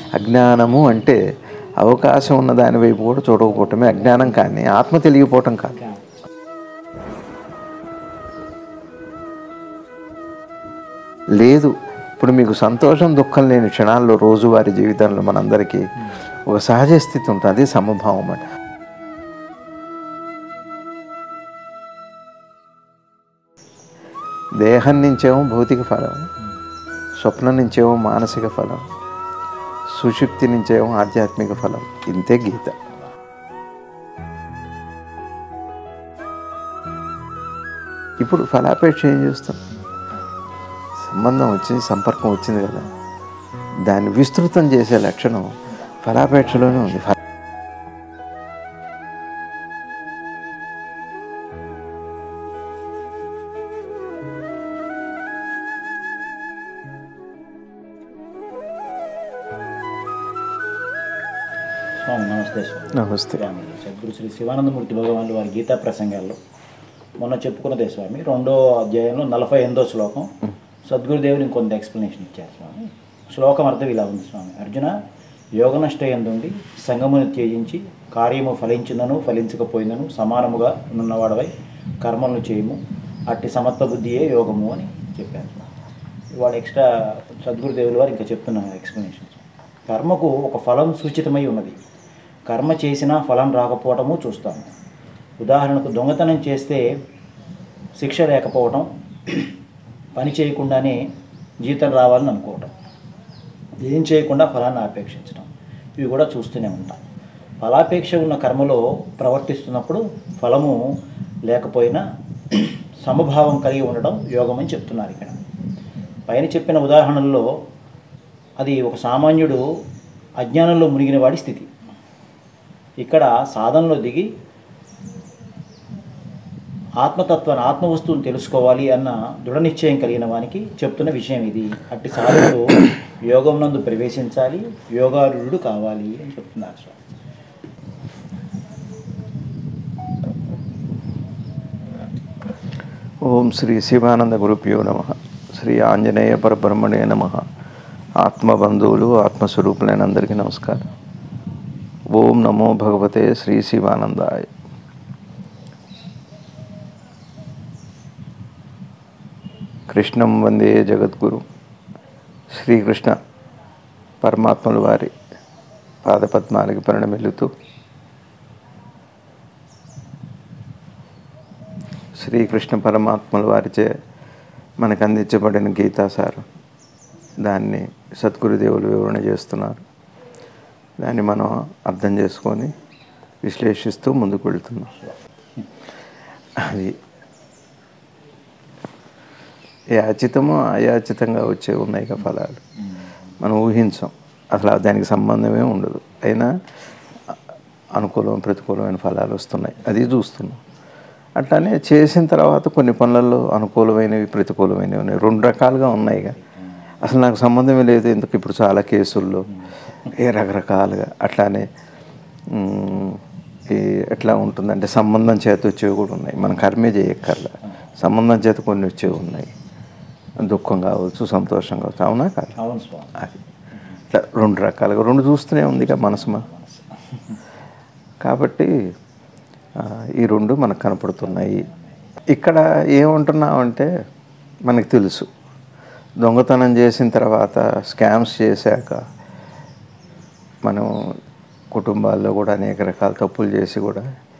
అజ్ఞానము అంటే అవకాశం ఉన్న దాని వైపు కూడా చూడకపోవటమే అజ్ఞానం కానీ ఆత్మ తెలియపోవటం కాదు లేదు ఇప్పుడు మీకు సంతోషం దుఃఖం లేని క్షణాల్లో రోజువారీ జీవితంలో మనందరికీ ఒక సహజ స్థితి ఉంటుంది అదే సమభావం అంటే దేహం నుంచేమో భౌతిక ఫలం స్వప్నం నుంచేమో మానసిక ఫలం సుషుప్తి నుంచేమో ఆధ్యాత్మిక ఫలం ఇంతే గీత ఇప్పుడు ఫలాపేక్ష ఏం చేస్తాం సంబంధం వచ్చింది సంపర్కం వచ్చింది కదా దాన్ని విస్తృతం చేసే లక్షణం ఫలాపేక్షలోనే ఉంది ఫ- స్వామి నమస్తే స్వామి నమస్తే స్వామి సద్గురు శ్రీ శివానందమూర్తి భగవానులు వారి గీతా ప్రసంగాల్లో మొన్న చెప్పుకున్నదే స్వామి రెండో అధ్యాయంలో నలభై ఎనిమిదో శ్లోకం సద్గురుదేవులు ఇంకొంత ఎక్స్ప్లెనేషన్ ఇచ్చారు స్వామి శ్లోకం అర్థం ఇలా ఉంది స్వామి అర్జున యోగనష్టయందుండి సంగమును త్యజించి కార్యము ఫలించిందను ఫలించకపోయిందను సమానముగా ఉన్నవాడవై కర్మలను చేయము అట్టి సమత్వ బుద్ధియే యోగము అని చెప్పారు స్వామి ఇవాళ ఎక్స్ట్రా సద్గురుదేవుల వారు ఇంకా చెప్తున్న ఎక్స్ప్లెనేషన్ కర్మకు ఒక ఫలం సూచితమై ఉన్నది కర్మ చేసినా ఫలం రాకపోవటము చూస్తాము ఉదాహరణకు దొంగతనం చేస్తే శిక్ష లేకపోవటం పని చేయకుండానే జీతం రావాలని అనుకోవటం ఏం చేయకుండా ఫలాన్ని ఆపేక్షించడం ఇవి కూడా చూస్తూనే ఉంటాం ఫలాపేక్ష ఉన్న కర్మలో ప్రవర్తిస్తున్నప్పుడు ఫలము లేకపోయినా సమభావం కలిగి ఉండడం యోగం అని చెప్తున్నారు ఇక్కడ పైన చెప్పిన ఉదాహరణల్లో అది ఒక సామాన్యుడు అజ్ఞానంలో మునిగిన వాడి స్థితి ఇక్కడ సాధనలో దిగి ఆత్మతత్వాన్ని ఆత్మవస్తువుని తెలుసుకోవాలి అన్న దృఢ నిశ్చయం కలిగిన వానికి చెప్తున్న విషయం ఇది అట్టి సాధకుడు యోగం నందు ప్రవేశించాలి యోగారుడు కావాలి అని చెప్తున్నారు స్వామి ఓం శ్రీ శివానంద గురుభ్యో నమ శ్రీ ఆంజనేయ పరబ్రహ్మణే నమ ఆత్మబంధువులు ఆత్మస్వరూపులైన అందరికీ నమస్కారం ఓం నమో భగవతే శ్రీ శివానందాయ కృష్ణం వందే జగద్గురు శ్రీకృష్ణ పరమాత్మల వారి పాదపద్మాలకి పరిణమిల్లుతూ శ్రీకృష్ణ పరమాత్మల వారిచే మనకు అందించబడిన గీతాసారం దాన్ని సద్గురుదేవులు వివరణ చేస్తున్నారు దాన్ని మనం అర్థం చేసుకొని విశ్లేషిస్తూ ముందుకు వెళ్తున్నాం అది యాచితము అయాచితంగా వచ్చే ఉన్నాయి కదా ఫలాలు మనం ఊహించం అసలు దానికి సంబంధమే ఉండదు అయినా అనుకూలం ప్రతికూలమైన ఫలాలు వస్తున్నాయి అది చూస్తున్నాం అట్లానే చేసిన తర్వాత కొన్ని పనులలో అనుకూలమైనవి ప్రతికూలమైనవి ఉన్నాయి రెండు రకాలుగా ఉన్నాయి ఇక అసలు నాకు సంబంధమే లేదు ఎందుకు ఇప్పుడు చాలా కేసుల్లో ఏ రకరకాలుగా అట్లానే మ్, ఈ ఎట్లా ఉంటుందంటే సంబంధం చేత వచ్చేవి కూడా ఉన్నాయి మనం కర్మే చేయక్కర్లా సంబంధం చేత కొన్ని వచ్చేవి ఉన్నాయి దుఃఖం కావచ్చు సంతోషం కావచ్చు అవునా కాదు అవును స్వామి అది ఇట్లా రెండు రకాలుగా రెండు చూస్తూనే ఉంది ఇక మనసు మా కాబట్టి ఆ, ఈ రెండు మనకు కనపడుతున్నాయి ఇక్కడ ఏమంటున్నామంటే మనకు తెలుసు దొంగతనం చేసిన తర్వాత స్కామ్స్ చేశాక మనం కుటుంబాల్లో కూడా అనేక రకాల తప్పులు చేసి కూడా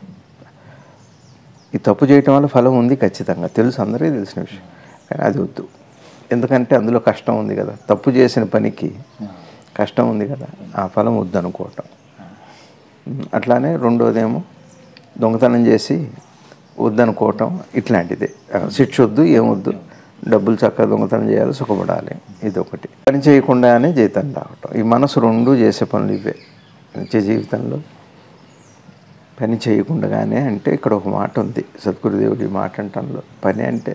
ఈ తప్పు చేయటం వల్ల ఫలం ఉంది ఖచ్చితంగా తెలుసు అందరికీ తెలిసిన విషయం కానీ అది వద్దు ఎందుకంటే అందులో కష్టం ఉంది కదా తప్పు చేసిన పనికి కష్టం ఉంది కదా ఆ ఫలం వద్దు అనుకోవటం ఉమ్, అట్లానే రెండోదేమో దొంగతనం చేసి వద్దనుకోవటం ఇట్లాంటిదే ఆ, శిక్ష వద్దు ఏమొద్దు డబ్బులు చక్కగా దొంగతనం చేయాలి సుఖపడాలి ఇది ఒకటి పని చేయకుండానే జీతం రావటం ఈ మనసు రెండు చేసే పనులు ఇవే నిత్య జీవితంలో పని చేయకుండానే అంటే ఇక్కడ ఒక మాట ఉంది సద్గురుదేవుడు ఈ మాట అంటంలో పని అంటే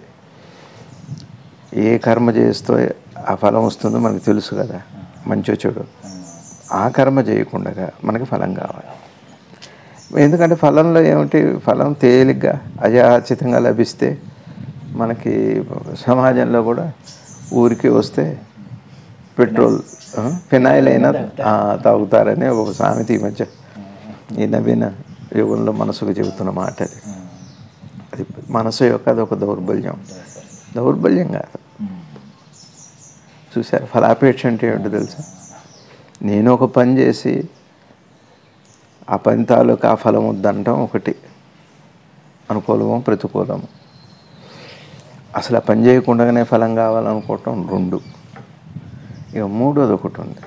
ఏ కర్మ చేస్తూ ఆ ఫలం వస్తుందో మనకు తెలుసు కదా మంచో చెడు ఆ కర్మ చేయకుండా మనకి ఫలం కావాలి ఎందుకంటే ఫలంలో ఏమిటి ఫలం తేలిగ్గా అయాచితంగా లభిస్తే మనకి సమాజంలో కూడా ఊరికి వస్తే పెట్రోల్ ఆ, ఫినాయిల్ అయినా ఆ, తాగుతారని ఒక సామెత ఈ మధ్య ఈ నవీన యుగంలో మనసుకు చెబుతున్న మాట అది అది మనసు యొక్క అది ఒక దౌర్బల్యం దౌర్బల్యం కాదు చూసారు ఫలాపేక్ష అంటే ఏంటో తెలుసా నేను ఒక పని చేసి ఆ పని తాలూకు ఆ ఫలం వద్దంటాం ఒకటి అనుకూలము ప్రతికూలము అసలు ఆ పని చేయకుండానే ఫలం కావాలనుకోవటం రెండు ఇక మూడోది ఒకటి ఉంది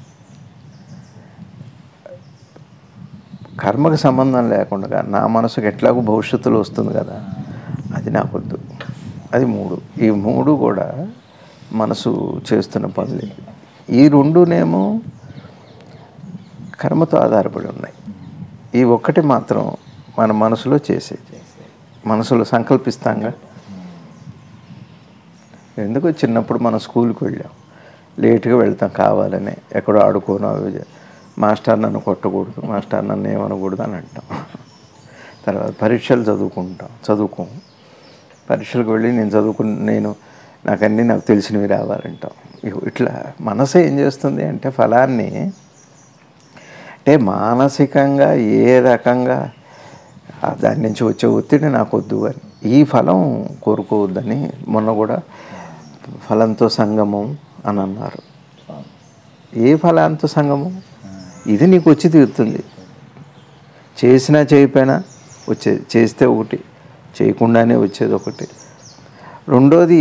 కర్మకు సంబంధం లేకుండా నా మనసుకు ఎట్లాగో భవిష్యత్తులో వస్తుంది కదా అది నాకొద్దు అది మూడు ఈ మూడు కూడా మనసు చేస్తున్న పనులు ఈ రెండునేమో కర్మతో ఆధారపడి ఉన్నాయి ఈ ఒక్కటి మాత్రం మన మనసులో చేసేది మనసులో సంకల్పిస్తాంగా ఎందుకు చిన్నప్పుడు మనం స్కూల్కి వెళ్ళాం లేట్గా వెళ్తాం కావాలని ఎక్కడో ఆడుకోను అవి చే- మాస్టర్ నన్ను కొట్టకూడదు మాస్టర్ నన్ను ఏమనకూడదు అని అంటాం తర్వాత పరీక్షలు చదువుకుంటాం చదువుకోం పరీక్షలకు వెళ్ళి నేను చదువుకు నేను నాకన్నీ నాకు తెలిసినవి రావాలంటాం ఇగో ఇట్లా మనసు ఏం చేస్తుంది అంటే ఫలాన్ని అంటే మానసికంగా ఏ రకంగా ఆ దాని నుంచి వచ్చే ఒత్తిడి నాకు వద్దు అని ఈ ఫలం కోరుకోవద్దని మొన్న కూడా ఫలంతో సంగమం అని అన్నారు ఏ ఫలాంతో సంగమం ఇది నీకు వచ్చి తీరుతుంది చేసినా చేయకపోయినా వచ్చేది చేస్తే ఒకటి చేయకుండానే వచ్చేది ఒకటి రెండోది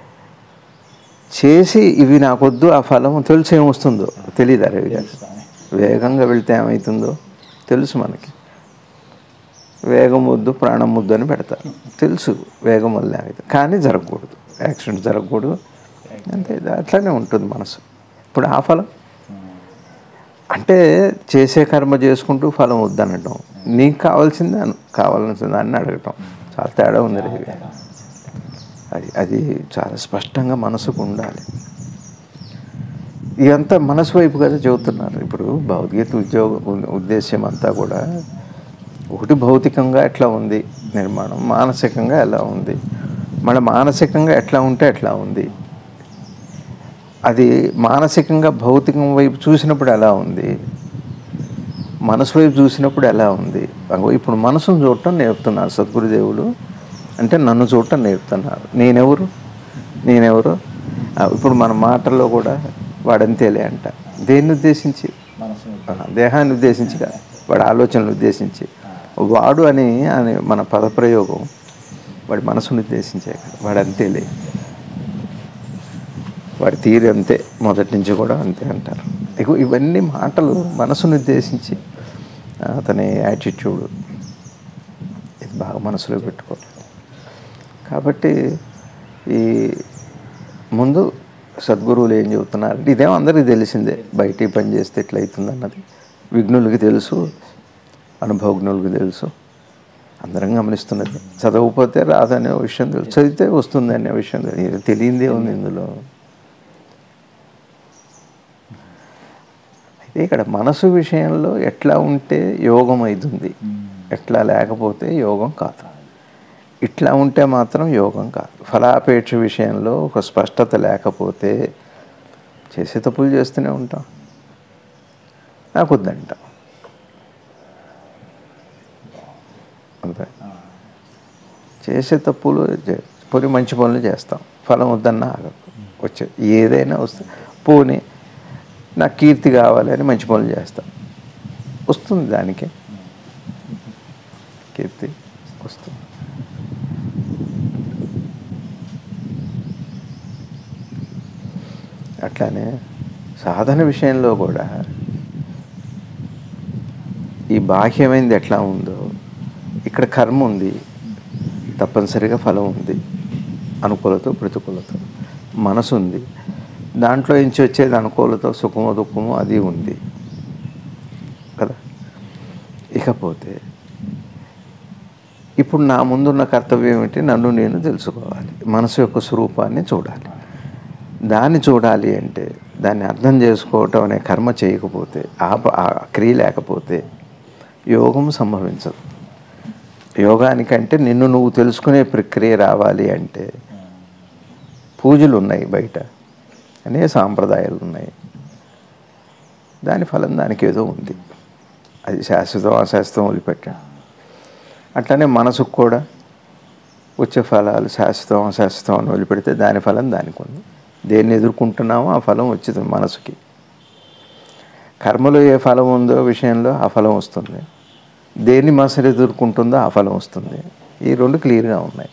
చేసి ఇవి నాకొద్దు ఆ ఫలం తెలుసు ఏమొస్తుందో తెలియదు రవి గారు వేగంగా వెళ్తే ఏమవుతుందో తెలుసు మనకి వేగం వద్దు ప్రాణం వద్దు అని పెడతారు తెలుసు వేగం వల్ల ఆగితే కానీ జరగకూడదు యాక్సిడెంట్ జరగకూడదు అంతే ఇది అట్లానే ఉంటుంది మనసు ఇప్పుడు ఆ ఫలం అంటే చేసే కర్మ చేసుకుంటూ ఫలం వద్దనటం నీకు కావాల్సింది అను కావాల్సింది అని అడగటం చాలా తేడా ఉంది రవి గారు అది అది చాలా స్పష్టంగా మనసుకు ఉండాలి ఇదంతా మనసు వైపు కదా చెబుతున్నారు ఇప్పుడు భౌతికత ఉద్యోగ ఉ- ఉద్దేశ్యం అంతా కూడా ఒకటి భౌతికంగా ఎట్లా ఉంది నిర్మాణం మానసికంగా ఎలా ఉంది మళ్ళీ మానసికంగా ఎట్లా ఉంటే ఎట్లా ఉంది అది మానసికంగా భౌతికం వైపు చూసినప్పుడు ఎలా ఉంది మనసు వైపు చూసినప్పుడు ఎలా ఉంది అగో ఇప్పుడు మనసును చూడటం నేర్పుతున్నారు సద్గురుదేవులు అంటే నన్ను చూడటం నేర్పుతున్నారు నేనెవరు నేనెవరు ఆ, ఇప్పుడు మన మాటల్లో కూడా వాడంతేలే అంట దేన్ని ఉద్దేశించి మనసు ఆ, దేహాన్ని ఉద్దేశించి కాదు వాడి ఆలోచనలు ఉద్దేశించి వాడు అని అని మన పదప్రయోగం వాడి మనసును ఉద్దేశించే కదా వాడు అంతేలే వాడి తీరు అంతే మొదటి నుంచి కూడా అంతే అంటారు ఇగో ఇవన్నీ మాటలు మనసును ఉద్దేశించి అతని యాటిట్యూడ్ ఇది బాగా మనసులో పెట్టుకోవాలి కాబట్టి ఈ ముందు సద్గురువులు ఏం చెబుతున్నారు ఇదేమో అందరికీ తెలిసిందే బయటికి పని చేస్తే ఇట్లా అవుతుంది అన్నది విఘ్నులకి తెలుసు అనుభవజ్ఞులకి తెలుసు అందరం గమనిస్తున్నది చదవకపోతే రాదనే విషయం తెలుసు చదివితే వస్తుంది అనే విషయం తెలుసు తెలియందే ఉంది ఇందులో అయితే ఇక్కడ మనసు విషయంలో ఎట్లా ఉంటే యోగం అవుతుంది ఎట్లా లేకపోతే యోగం కాదు ఇట్లా ఉంటే మాత్రం యోగం కాదు ఫలాపేక్ష విషయంలో ఒక స్పష్టత లేకపోతే చేసే తప్పులు చేస్తూనే ఉంటాం నాకు వద్దంట అంతే చేసే తప్పులు చే- పోనీ మంచి పనులు చేస్తాం ఫలం వద్దన్నా ఆగకు వచ్చే ఏదైనా వస్తే పోనీ నాకు కీర్తి కావాలి అని మంచి పనులు చేస్తాం వస్తుంది దానికి కీర్తి వస్తుంది అట్లానే సాధన విషయంలో కూడా ఈ బాహ్యమైనది ఎట్లా ఉందో ఇక్కడ కర్మ ఉంది తప్పనిసరిగా ఫలం ఉంది అనుకూలతో ప్రతికూలతో మనసు ఉంది దాంట్లో నుంచి వచ్చేది అనుకూలతో సుఖమో దుఃఖమో అది ఉంది కదా ఇకపోతే ఇప్పుడు నా ముందున్న కర్తవ్యం ఏమిటి నన్ను నేను తెలుసుకోవాలి మనసు యొక్క స్వరూపాన్ని చూడాలి దాన్ని చూడాలి అంటే దాన్ని అర్థం చేసుకోవటం అనే కర్మ చేయకపోతే ఆ ప- ఆ క్రియ లేకపోతే యోగం సంభవించదు యోగానికంటే నిన్ను నువ్వు తెలుసుకునే ప్రక్రియ రావాలి అంటే పూజలు ఉన్నాయి బయట అనే సాంప్రదాయాలు ఉన్నాయి దాని ఫలం దానికి ఏదో ఉంది అది శాశ్వతం అశాశ్వతం వదిలిపెట్టాడు అట్లనే మనసుకు కూడా వచ్చే ఫలాలు శాశ్వతం అశాశ్వతం అని వదిలిపెడితే దాని ఫలం దానికి ఉంది దేన్ని ఎదుర్కొంటున్నామో ఆ ఫలం వచ్చింది మనసుకి కర్మలో ఏ ఫలం ఉందో విషయంలో ఆ ఫలం వస్తుంది దేన్ని మనసు ఎదుర్కొంటుందో ఆ ఫలం వస్తుంది ఈ రెండు క్లియర్గా ఉన్నాయి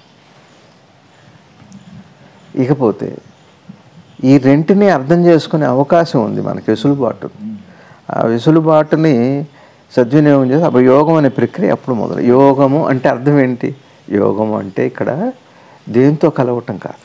ఇకపోతే ఈ రెంటిని అర్థం చేసుకునే అవకాశం ఉంది మనకి వెసులుబాటు ఆ వెసులుబాటుని సద్వినియోగం చేసి అప్పుడు యోగం అనే ప్రక్రియ అప్పుడు మొదలు యోగము అంటే అర్థం ఏంటి యోగం అంటే ఇక్కడ దేంతో కలవటం కాదు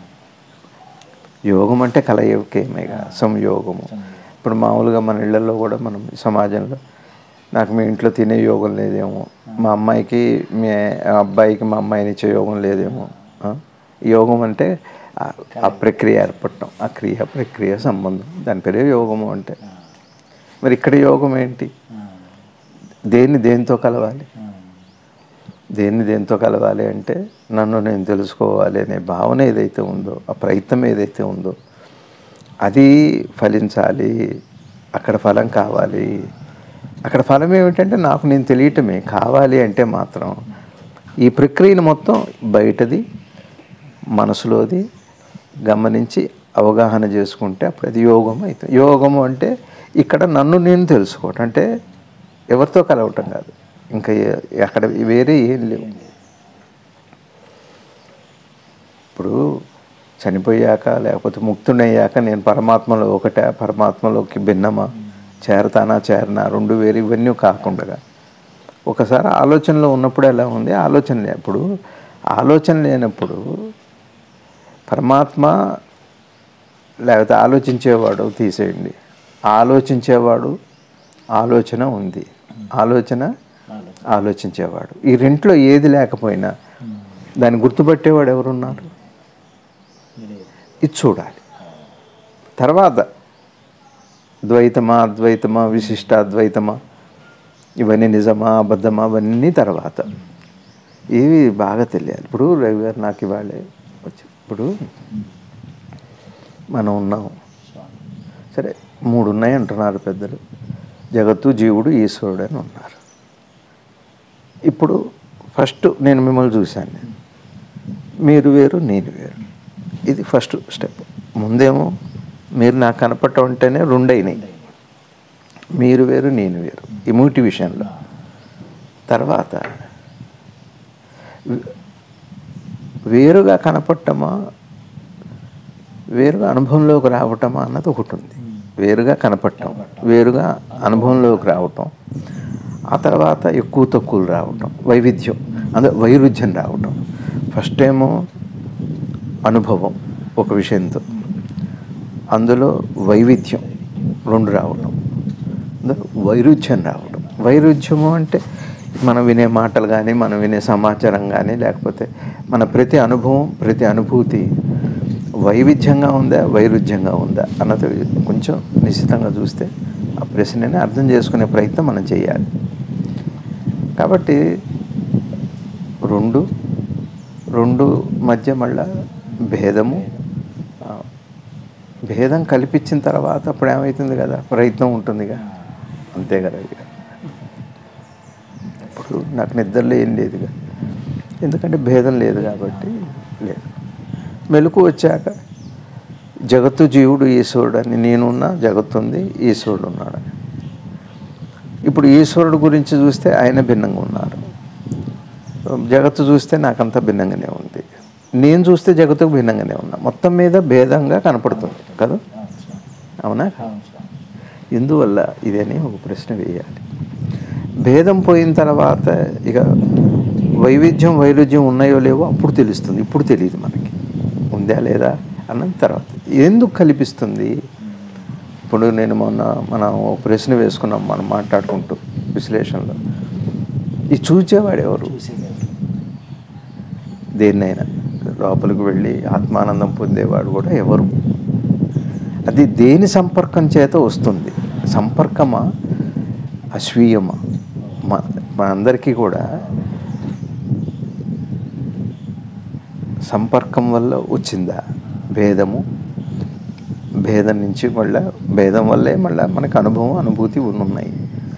యోగం అంటే కలయికేమేగా సంయోగము ఇప్పుడు మామూలుగా మన ఇళ్ళల్లో కూడా మనం సమాజంలో నాకు మీ ఇంట్లో తినే యోగం లేదేమో మా అమ్మాయికి మీ అబ్బాయికి మా అమ్మాయిని ఇచ్చే యోగం లేదేమో ఆ? యోగం అంటే ఆ- ఆ ప్రక్రియ ఏర్పడటం ఆ క్రియ ప్రక్రియ సంబంధం దాని పేరే యోగము అంటే మరి ఇక్కడ యోగం ఏంటి దేన్ని దేంతో కలవాలి దేన్ని దేంతో కలవాలి అంటే నన్ను నేను తెలుసుకోవాలి అనే భావన ఏదైతే ఉందో ఆ ప్రయత్నం ఏదైతే ఉందో అది ఫలించాలి అక్కడ ఫలం కావాలి అక్కడ ఫలం ఏమిటంటే నాకు నేను తెలియటమే కావాలి అంటే మాత్రం ఈ ప్రక్రియను మొత్తం బయటది మనసులోది గమనించి అవగాహన చేసుకుంటే అప్పుడు అది యోగం అవుతుంది యోగము అంటే ఇక్కడ నన్ను నేను తెలుసుకోవటం అంటే ఎవరితో కలవటం కాదు ఇంకా ఏ- అక్కడ వేరే ఏం లేవు ఇప్పుడు చనిపోయాక లేకపోతే ముక్తుడయ్యాక నేను పరమాత్మలో ఒకటే పరమాత్మలోకి భిన్నమా చేరతానా చేరనా రెండు వేరు ఇవన్నీ కాకుండా ఒకసారి ఆలోచనలో ఉన్నప్పుడు ఎలా ఉంది ఆలోచన లేనప్పుడు ఆలోచన లేనప్పుడు పరమాత్మ లేకపోతే ఆలోచించేవాడు తీసేయండి ఆలోచించేవాడు ఆలోచన ఉంది ఆలోచన ఆలోచించేవాడు ఈ రెంట్లో ఏది లేకపోయినా దాన్ని గుర్తుపట్టేవాడు ఎవరున్నారు ఇది చూడాలి తర్వాత ద్వైతమా అద్వైతమా విశిష్ట అద్వైతమా ఇవన్నీ నిజమా అబద్ధమా అవన్నీ తర్వాత ఇవి బాగా తెలియాలి ఇప్పుడు రవి గారు నాకు ఇవాళే వచ్చి ఇప్పుడు మనం ఉన్నాం సరే మూడు ఉన్నాయి అంటున్నారు పెద్దలు జగత్తు జీవుడు ఈశ్వరుడు అని ఉన్నారు ఇప్పుడు ఫస్ట్ నేను మిమ్మల్ని చూశాను నేను మీరు వేరు నేను వేరు ఇది ఫస్ట్ స్టెప్ ముందేమో మీరు నాకు కనపడటం ఉంటేనే రెండైనాయి మీరు వేరు నేను వేరు ఈ మూటి విషయంలో తర్వాత వే- వేరుగా కనపడటమా వేరుగా అనుభవంలోకి రావటమా అన్నది ఒకటి ఉంది వేరుగా కనపడటం వేరుగా అనుభవంలోకి రావటం ఆ తర్వాత ఎక్కువ తక్కువలు రావటం వైవిధ్యం అంటే వైరుధ్యం రావటం ఫస్ట్ ఏమో అనుభవం ఒక విషయంతో అందులో వైవిధ్యం రెండు రావటం అందులో వైరుధ్యం రావడం వైరుధ్యము అంటే మనం వినే మాటలు కానీ మనం వినే సమాచారం కానీ లేకపోతే మన ప్రతి అనుభవం ప్రతి అనుభూతి వైవిధ్యంగా ఉందా వైరుధ్యంగా ఉందా అన్నది కొంచెం నిశ్చితంగా చూస్తే ఆ ప్రశ్నని అర్థం చేసుకునే ప్రయత్నం మనం చేయాలి కాబట్టి రెండు రెండు మధ్య మళ్ళా భేదము ఆ, భేదం కల్పించిన తర్వాత అప్పుడు ఏమవుతుంది కదా ప్రయత్నం ఉంటుందిగా అంతే కదా ఇక ఇప్పుడు నాకు నిద్రలో ఏం లేదుగా ఎందుకంటే భేదం లేదు కాబట్టి లేదు మెలకు వచ్చాక జగత్తు జీవుడు ఈశ్వరుడు అని నేనున్నా జగత్తు ఉంది ఈశ్వరుడు ఉన్నాడని ఇప్పుడు ఈశ్వరుడు గురించి చూస్తే ఆయన భిన్నంగా ఉన్నారు జగత్తు చూస్తే నాకంతా భిన్నంగానే ఉంది నేను చూస్తే జగత్తుకు భిన్నంగానే ఉన్నా మొత్తం మీద భేదంగా కనపడుతుంది కదా అవునా ఎందువల్ల ఇదని ఒక ప్రశ్న వేయాలి భేదం పోయిన తర్వాత ఇక వైవిధ్యం వైరుధ్యం ఉన్నాయో లేవో అప్పుడు తెలుస్తుంది ఇప్పుడు తెలియదు మనకి ఉందా లేదా అన్నది తర్వాత ఎందుకు కల్పిస్తుంది ఇప్పుడు నేను మొన్న మనం ఓ ప్రశ్న వేసుకున్నాం మనం మాట్లాడుకుంటూ విశ్లేషణలో ఇది చూచేవాడు ఎవరు దేన్నైనా లోపలికి వెళ్ళి ఆత్మానందం పొందేవాడు కూడా ఎవరు అది దేని సంపర్కం చేత వస్తుంది సంపర్కమా అస్వీయమా మా మనందరికీ కూడా సంపర్కం వల్ల వచ్చిందా భేదము భేదం నుంచి మళ్ళీ భేదం వల్లే మళ్ళీ మనకు అనుభవం అనుభూతి ఉన్నాయి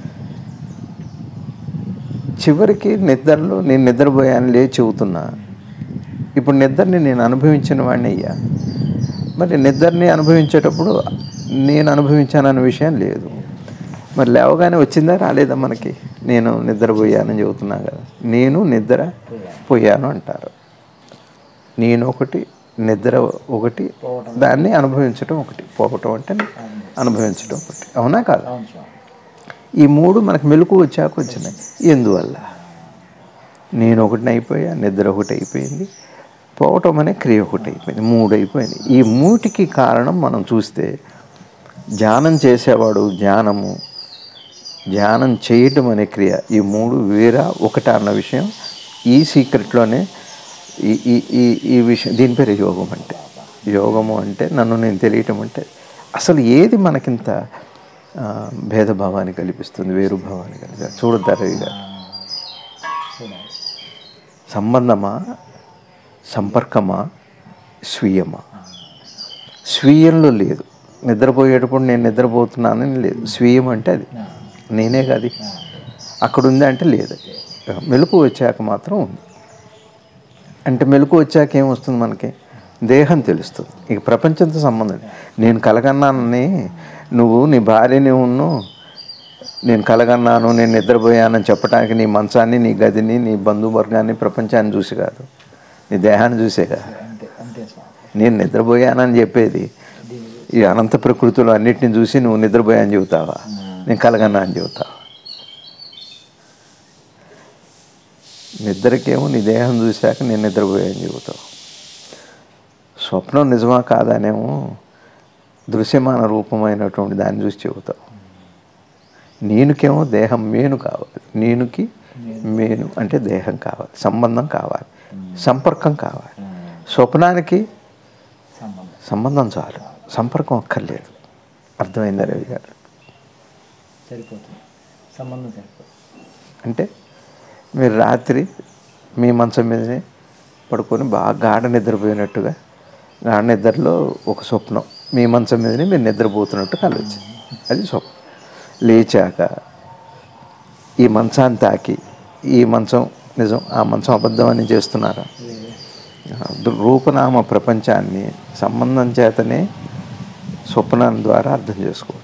చివరికి నిద్రలో నేను నిద్రపోయాను లేచి చెబుతున్నా ఇప్పుడు నిద్రని నేను అనుభవించిన వాడిని అయ్యా మరి నిద్రని అనుభవించేటప్పుడు నేను అనుభవించానన్న విషయం లేదు మరి లేవగానే వచ్చిందా రాలేదా మనకి నేను నిద్రపోయానని చెబుతున్నా కదా నేను నిద్ర పోయాను అంటారు నేను ఒకటి నిద్ర ఒకటి దాన్ని అనుభవించడం ఒకటి పోవటం అంటే అనుభవించడం ఒకటి అవునా కాదు అవును స్వామి ఈ మూడు మనకు మెలకు వచ్చాక వచ్చినాయి ఎందువల్ల నేను ఒకటిని అయిపోయా నిద్ర ఒకటి అయిపోయింది పోవటం అనే క్రియ ఒకటి అయిపోయింది మూడు అయిపోయింది ఈ మూటికి కారణం మనం చూస్తే ధ్యానం చేసేవాడు ధ్యానము ధ్యానం చేయటం అనే క్రియ ఈ మూడు వేరా ఒకట అన్న విషయం ఈ సీక్రెట్లోనే ఈ ఈ ఈ ఈ విషయం దీని పేరు యోగం అంటే యోగము అంటే నన్ను నేను తెలియటం అంటే అసలు ఏది మనకింత ఆ, భేదభావాన్ని కల్పిస్తుంది వేరు భావాన్ని కలిపి చూడతారు రవి గారు చూడాలి సంబంధమా సంపర్కమా స్వీయమా స్వీయంలో లేదు నిద్రపోయేటప్పుడు నేను నిద్రపోతున్నానని లేదు స్వీయం అంటే అది నేనే కాదు అక్కడ ఉంది అంటే లేదు మెలకు వచ్చాక మాత్రం ఉంది అంటే మెలకు వచ్చాక ఏమొస్తుంది మనకి దేహం తెలుస్తుంది ఇక ప్రపంచంతో సంబంధం లేదు. నేను కలగన్నానని నువ్వు నీ భార్యని ఉన్ను నేను కలగన్నాను నేను నిద్రపోయానని చెప్పడానికి నీ మంచాన్ని నీ గదిని నీ బంధువర్గాన్ని ప్రపంచాన్ని చూసి కాదు నీ దేహాన్ని చూసే కాదు అంతే అంతే స్వామి నేను నిద్రపోయానని చెప్పేది ఈ అనంత ప్రకృతిలో అన్నిటిని చూసి నువ్వు నిద్రపోయాని చెబుతావా నేను కలగన్నా అని చెబుతావా నిద్రకేమో నీ దేహం చూశాక నేను నిద్రపోయాని చెబుతావు స్వప్నం నిజమా కాదనేమో దృశ్యమాన రూపమైనటువంటి దాన్ని చూసి చెబుతావు నేనుకేమో దేహం మేను కావాలి నేనుకి మేను అంటే దేహం కావాలి సంబంధం కావాలి సంపర్కం కావాలి స్వప్నానికి సంబంధం సంబంధం చాలు సంపర్కం అక్కర్లేదు అర్థమైందా రవి గారు సరిపోతుంది సంబంధం సరిపోతుంది అంటే మీరు రాత్రి మీ మంచం మీదనే పడుకొని బాగా గాఢ నిద్రపోయినట్టుగా గాఢ నిద్రలో ఒక స్వప్నం మీ మంచం మీదనే మీరు నిద్రపోతున్నట్టు కలొచ్చింది అది స్వప్నం లేచాక ఈ మంచాన్ని తాకి ఈ మంచం నిజం ఆ మంచం అబద్ధం అని చేస్తున్నారా రూపనామ ప్రపంచాన్ని సంబంధం చేతనే స్వప్నం ద్వారా అర్థం చేసుకోవచ్చు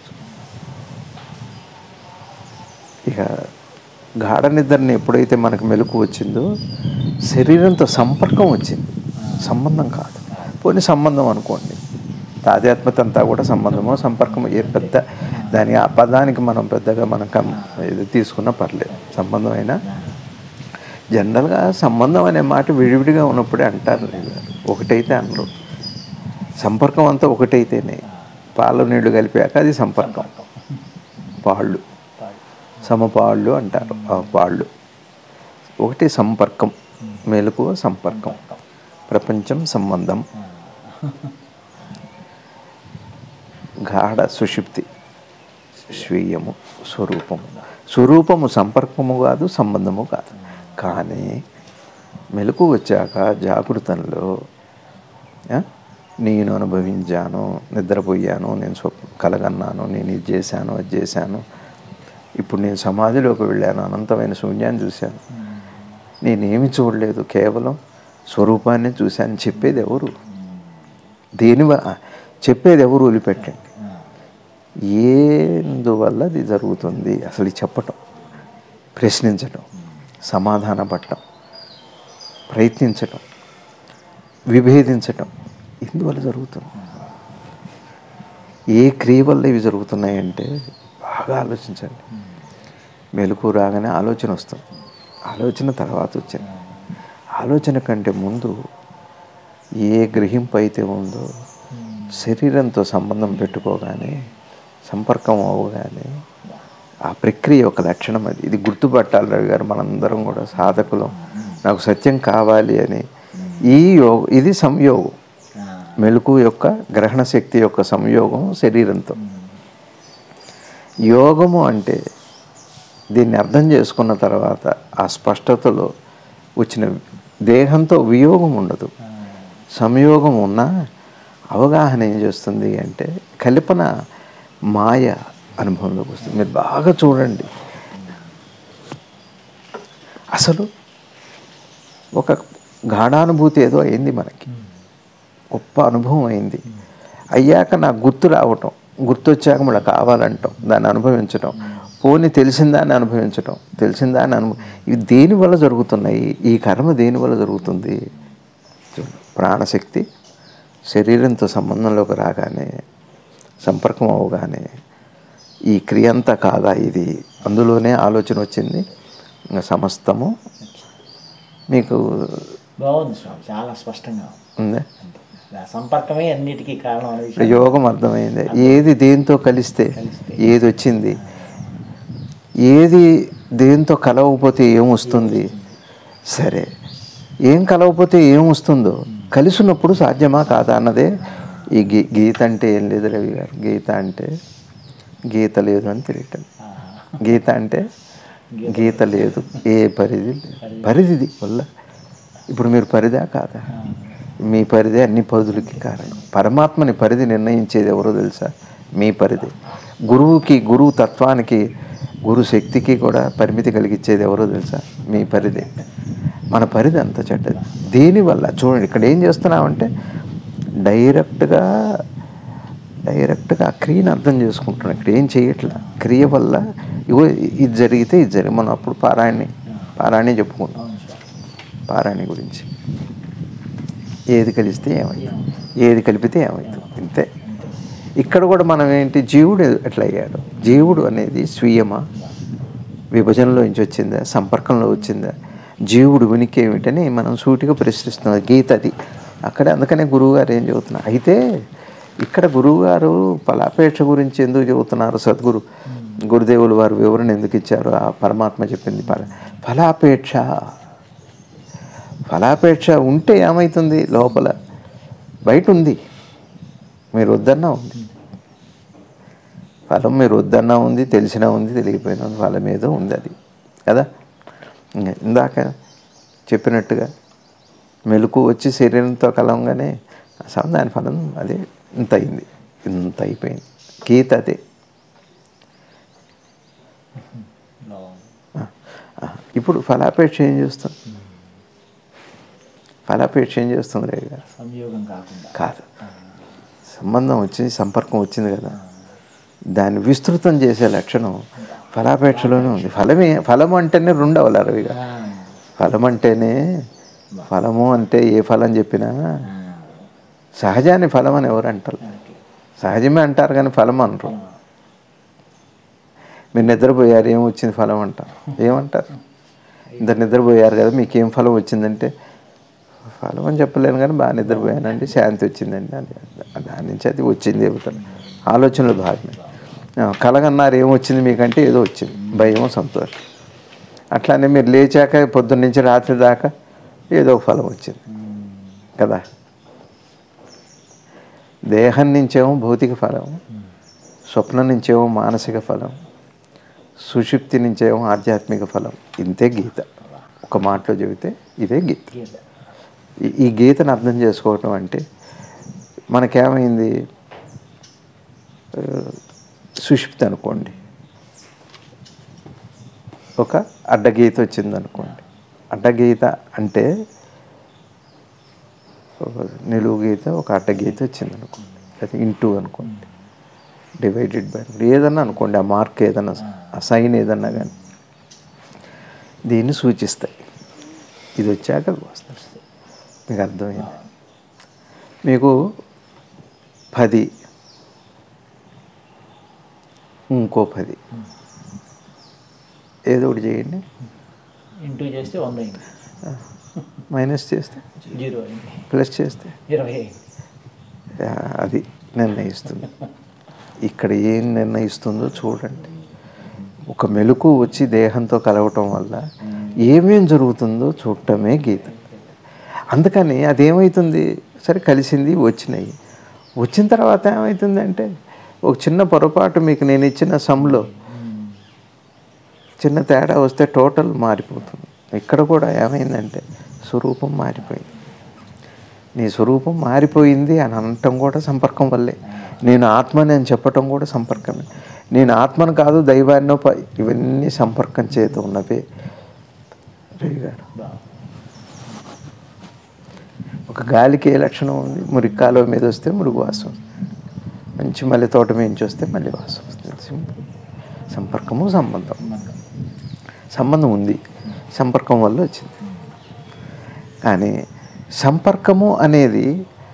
ఇక గాఢ నిద్రని ఎప్పుడైతే మనకు మెలకు వచ్చిందో శరీరంతో సంపర్కం వచ్చింది సంబంధం కాదు పోనీ సంబంధం అనుకోండి తాదాత్మ్యత అంతా కూడా సంబంధమో సంపర్కమో ఏ పెద్ద దాని ఆ పదానికి మనం పెద్దగా మనం కం ఇది తీసుకున్నా పర్లేదు సంబంధం అయినా జనరల్గా సంబంధం అనే మాట విడివిడిగా ఉన్నప్పుడే అంటారు ఒకటైతే అనరు సంపర్కం అంతా ఒకటైతేనే పాలు నీళ్లు కలిపాక అది సంపర్కం పాళ్ళు సమపాళ్ళు అంటారు ఆ పాళ్ళు ఒకటి సంపర్కం మెలకువ సంపర్కం ప్రపంచం సంబంధం గాఢ సుషుప్తి స్వీయము స్వరూపము స్వరూపము సంపర్కము కాదు సంబంధము కాదు కానీ మెలకు వచ్చాక జాగృతంలో ఆ, నేను అనుభవించాను నిద్రపోయాను నేను స్వప్న కలగన్నాను నేను ఇది చేశాను అది చేశాను ఇప్పుడు నేను సమాధిలోకి వెళ్ళాను అనంతమైన శూన్యాన్ని చూశాను నేనేమి చూడలేదు కేవలం స్వరూపాన్ని చూశాను చెప్పేది ఎవరు దేని వ- చెప్పేది ఎవరు వదిలిపెట్టండి ఎందువల్ల ఇది జరుగుతుంది అసలు ఇది చెప్పటం ప్రశ్నించటం సమాధానపడటం ప్రయత్నించటం విభేదించటం ఎందువల్ల జరుగుతుంది ఏ క్రియ వల్ల ఇవి జరుగుతున్నాయంటే బాగా ఆలోచించండి మెలకు రాగానే ఆలోచన వస్తుంది ఆలోచన తర్వాత వచ్చింది ఆలోచన కంటే ముందు ఏ గ్రహింపు అయితే ఉందో శరీరంతో సంబంధం పెట్టుకోగానే సంపర్కం అవగానే ఆ ప్రక్రియ ఒక లక్షణం అది ఇది గుర్తుపట్టాలి రవి గారు మనందరం కూడా సాధకులం నాకు సత్యం కావాలి అని ఈ యోగ ఇది సంయోగం మెలకు యొక్క గ్రహణ శక్తి యొక్క సంయోగం శరీరంతో యోగము అంటే దీన్ని అర్థం చేసుకున్న తర్వాత ఆ స్పష్టతలో వచ్చిన దేహంతో వియోగం ఉండదు సంయోగం ఉన్నా అవగాహన ఏం చేస్తుంది అంటే కల్పన మాయ అనుభవంలోకి వస్తుంది మీరు బాగా చూడండి అసలు ఒక గాఢానుభూతి ఏదో అయింది మనకి గొప్ప అనుభవం అయింది అయ్యాక నాకు గుర్తు రావటం గుర్తొచ్చాక మళ్ళీ కావాలంటాం దాన్ని అనుభవించటం పోని తెలిసిందాన్ని అనుభవించటం తెలిసిందాన్ని అనుభవ ఇవి దేని వల్ల జరుగుతున్నాయి ఈ కర్మ దేని వల్ల జరుగుతుంది చూడండి, ప్రాణశక్తి శరీరంతో సంబంధంలోకి రాగానే సంపర్కం అవగానే ఈ క్రియ అంతా కాదా ఇది అందులోనే ఆలోచన వచ్చింది ఇంకా సమస్తము మీకు బాగుంది స్వామి చాలా స్పష్టంగా ఉంది. ఉందా అంతే. ఆ సంపర్కమే అన్నిటికీ కారణం అనే ఇప్పుడు విషయం యోగం అర్థమైంది ఏది దేంతో కలిస్తే ఏది వచ్చింది ఏది దేంతో కలవకపోతే ఏమొస్తుంది సరే ఏం కలవకపోతే ఏం వస్తుందో కలిసినప్పుడు సాధ్యమా కాదా అన్నదే ఈ గీ గీత అంటే ఏం లేదు రవి గారు గీత అంటే గీత లేదు అని తెలియటం గీత అంటే గీత లేదు ఏ పరిధి లేదు పరిధిది వల్ల ఇప్పుడు మీరు పరిదా కాదా మీ పరిధి అన్ని పరిధులకి కారణం పరమాత్మని పరిధి నిర్ణయించేది ఎవరో తెలుసా మీ పరిధి గురువుకి గురువు తత్వానికి గురు శక్తికి కూడా పరిమితి కలిగించేది ఎవరో తెలుసా మీ పరిధి మన పరిధి అంత చెడ్డది దీనివల్ల చూడండి ఇక్కడ ఏం చేస్తున్నామంటే డైరెక్ట్గా డైరెక్ట్గా ఆ క్రియను అర్థం చేసుకుంటున్నాం ఇక్కడ ఏం చేయట్లా క్రియ వల్ల ఇగో ఇది జరిగితే ఇది జరిగి మనం అప్పుడు పారాయణి పారాయణి చెప్పుకుంటాం అవును స్వామి పారాయణి గురించి ఏది కలిస్తే ఏమవుతుంది ఏది కలిపితే ఏమవుతుంది ఇంతే ఇక్కడ కూడా మనం ఏంటి జీవుడు ఎట్లా అయ్యాడు జీవుడు అనేది స్వీయమా విభజనలో నుంచి వచ్చిందా సంపర్కంలో వచ్చిందా జీవుడు ఉనికి ఏమిటని మనం సూటిగా ప్రశ్నిస్తున్నాం గీత అది అక్కడే అందుకనే గురువుగారు ఏం చెబుతున్నారు అయితే ఇక్కడ గురువుగారు ఫలాపేక్ష గురించి ఎందుకు చెబుతున్నారు సద్గురు గురుదేవులు వారు వివరణ ఎందుకు ఇచ్చారు ఆ పరమాత్మ చెప్పింది ఫల ఫలాపేక్ష ఫలాపేక్ష ఉంటే ఏమవుతుంది లోపల బయట ఉంది మీరు వద్దన్నా ఉంది ఫలం మీరు వద్దన్నా ఉంది తెలిసినా ఉంది తెలియపోయినా ఉంది ఫలం ఏదో ఉంది అది కదా ఇంక ఇందాక చెప్పినట్టుగా మెలకు వచ్చి శరీరంతో కలవంగానే అసలు దాని ఫలం అదే ఇంత అయింది ఇంత అయిపోయింది గీత అదే బాగుంది ఆ, ఆ, ఇప్పుడు ఫలాపేక్ష ఏం చేస్తుంది ఫలాపేక్ష ఏం చేస్తుంది రే గారు సంయోగం కాకుండా కాదు సంబంధం వచ్చింది సంపర్కం వచ్చింది కదా దాన్ని విస్తృతం చేసే లక్షణం ఫలాపేక్షలోనే ఉంది ఫలమే ఫలం అంటేనే రెండు అవ్వాలి అరవిగా ఆ, ఫలం అంటేనే ఫలము అంటే ఏ ఫలం చెప్పినా ఆ, సహజాన్ని ఫలం అని ఎవరు అంటారు ఓకే. సహజమే అంటారు కానీ ఫలం అనరు మీరు నిద్రపోయారు ఏం వచ్చింది ఫలం అంటారు ఏమంటారు ఇంత నిద్రపోయారు కదా మీకు ఏం ఫలం వచ్చిందంటే ఫలం అని చెప్పలేను కానీ బాగా నిద్రపోయానండి శాంతి వచ్చిందండి అని దాని నుంచి అది వచ్చింది చెబుతాను ఆలోచనలు భాగమే ఆ, కలగన్నారు ఏమొచ్చింది మీకంటే ఏదో వచ్చింది భయం సంతోషం అట్లానే మీరు లేచాక పొద్దున్న నుంచి రాత్రి దాకా ఏదో ఒక ఫలం వచ్చింది కదా దేహం నుంచేమో భౌతిక ఫలం స్వప్నం నుంచేమో మానసిక ఫలం సుషుప్తి నుంచేమో ఆధ్యాత్మిక ఫలం ఇంతే గీత ఒక మాటలో చెబితే ఇదే గీత గీత ఈ- ఈ గీతను అర్థం చేసుకోవటం అంటే మనకేమైంది ఆ, సుషుప్తి అనుకోండి ఒక అడ్డగీత వచ్చింది అనుకోండి అడ్డగీత అంటే ఒక నిలువు గీత ఒక అడ్డగీత వచ్చింది అనుకోండి లేదా ఇంటూ అనుకోండి డివైడెడ్ బై ఏదన్నా అనుకోండి ఆ మార్క్ ఏదన్నా ఆ సైన్ ఏదన్నా కానీ దీన్ని సూచిస్తాయి ఇది వచ్చాక అవి వస్తాయి మీకు అర్థమైంది మీకు పది ఇంకో పది ఏదో ఒకటి చేయండి ఇంటూ చేస్తే వంద అయింది మైనస్ చేస్తే జీరో అయింది ప్లస్ చేస్తే ఇరవై అయింది ఆ, అది నిర్ణయిస్తుంది ఇక్కడ ఏం నిర్ణయిస్తుందో చూడండి ఒక మెలకు వచ్చి దేహంతో కలవటం వల్ల ఏమేం జరుగుతుందో చూడటమే గీత అందుకని అదేమవుతుంది సరే కలిసింది వచ్చినాయి వచ్చిన తర్వాత ఏమవుతుందంటే ఒక చిన్న పొరపాటు మీకు నేను ఇచ్చిన సమ్లో చిన్న తేడా వస్తే టోటల్ మారిపోతుంది ఇక్కడ కూడా ఏమైందంటే స్వరూపం మారిపోయింది నీ స్వరూపం మారిపోయింది అని అనటం కూడా సంపర్కం వల్లే నేను ఆత్మని అని చెప్పటం కూడా సంపర్కమే నేను ఆత్మను కాదు దైవాన్నో ప- ఇవన్నీ సంపర్కం చేత ఉన్నవే రవి గారు ఒక గాలికి ఏ లక్షణం ఉంది మురికి కాలువ మీద వస్తే మురుగు వాసన మంచి మల్లె తోట మీద వస్తే మళ్ళీ వాసన వస్తుంది సింపుల్ సంపర్కము సంబంధం సంబంధం ఉంది సంపర్కం వల్ల వచ్చింది కానీ సంపర్కము అనేది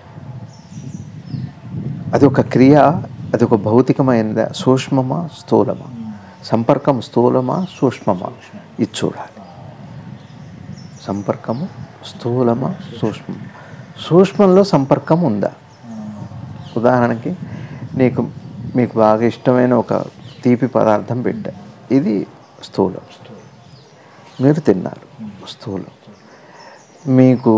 అది ఒక క్రియ అది ఒక భౌతికమైనదా సూక్ష్మమా స్థూలమా సంపర్కం స్థూలమా సూక్ష్మమా ఇది చూడాలి సంపర్కము స్థూలమా సూక్ష్మం సూక్ష్మంలో సంపర్కం ఉందా ఉదాహరణకి నీకు మీకు బాగా ఇష్టమైన ఒక తీపి పదార్థం పెట్టా ఇది స్థూలం మీరు తిన్నారు స్థూలం మీకు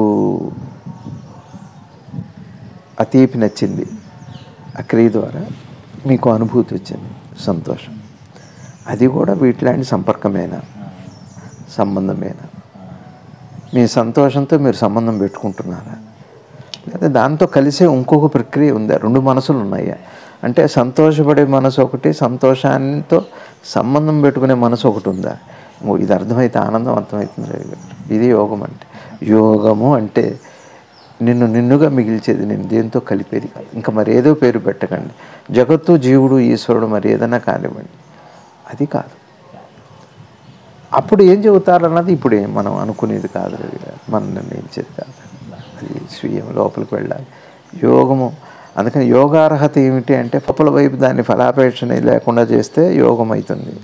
ఆ తీపి నచ్చింది ఆ క్రియ ద్వారా మీకు అనుభూతి వచ్చింది సంతోషం అది కూడా వీటిలాంటి సంపర్కమేనా సంబంధమేనా మీ సంతోషంతో మీరు సంబంధం పెట్టుకుంటున్నారా లేదా దాంతో కలిసే ఇంకొక ప్రక్రియ ఉందా రెండు మనసులు ఉన్నాయా అంటే సంతోషపడే మనసు ఒకటి సంతోషాంతో సంబంధం పెట్టుకునే మనసు ఒకటి ఉందా ఓ, ఇది అర్థమైతే ఆనందం అర్థమవుతుంది రవి గారు. ఇది యోగం అంటే యోగము అంటే నిన్ను నిన్నుగా మిగిల్చేది నేను దేంతో కలిపేది కాదు ఇంకా మరి ఏదో పేరు పెట్టకండి జగత్తు జీవుడు ఈశ్వరుడు మరి ఏదైనా కానివ్వండి అది కాదు అప్పుడు ఏం చెబుతారు అన్నది ఇప్పుడు ఏం మనం అనుకునేది కాదు రవి గారు మనం నిర్ణయించేది కాదు అది స్వీయం లోపలికి వెళ్ళాలి యోగము అందుకని యోగార్హత ఏమిటి అంటే పప్పుల వైపు దాన్ని ఫలాపేక్ష అనేది లేకుండా చేస్తే యోగం అవుతుంది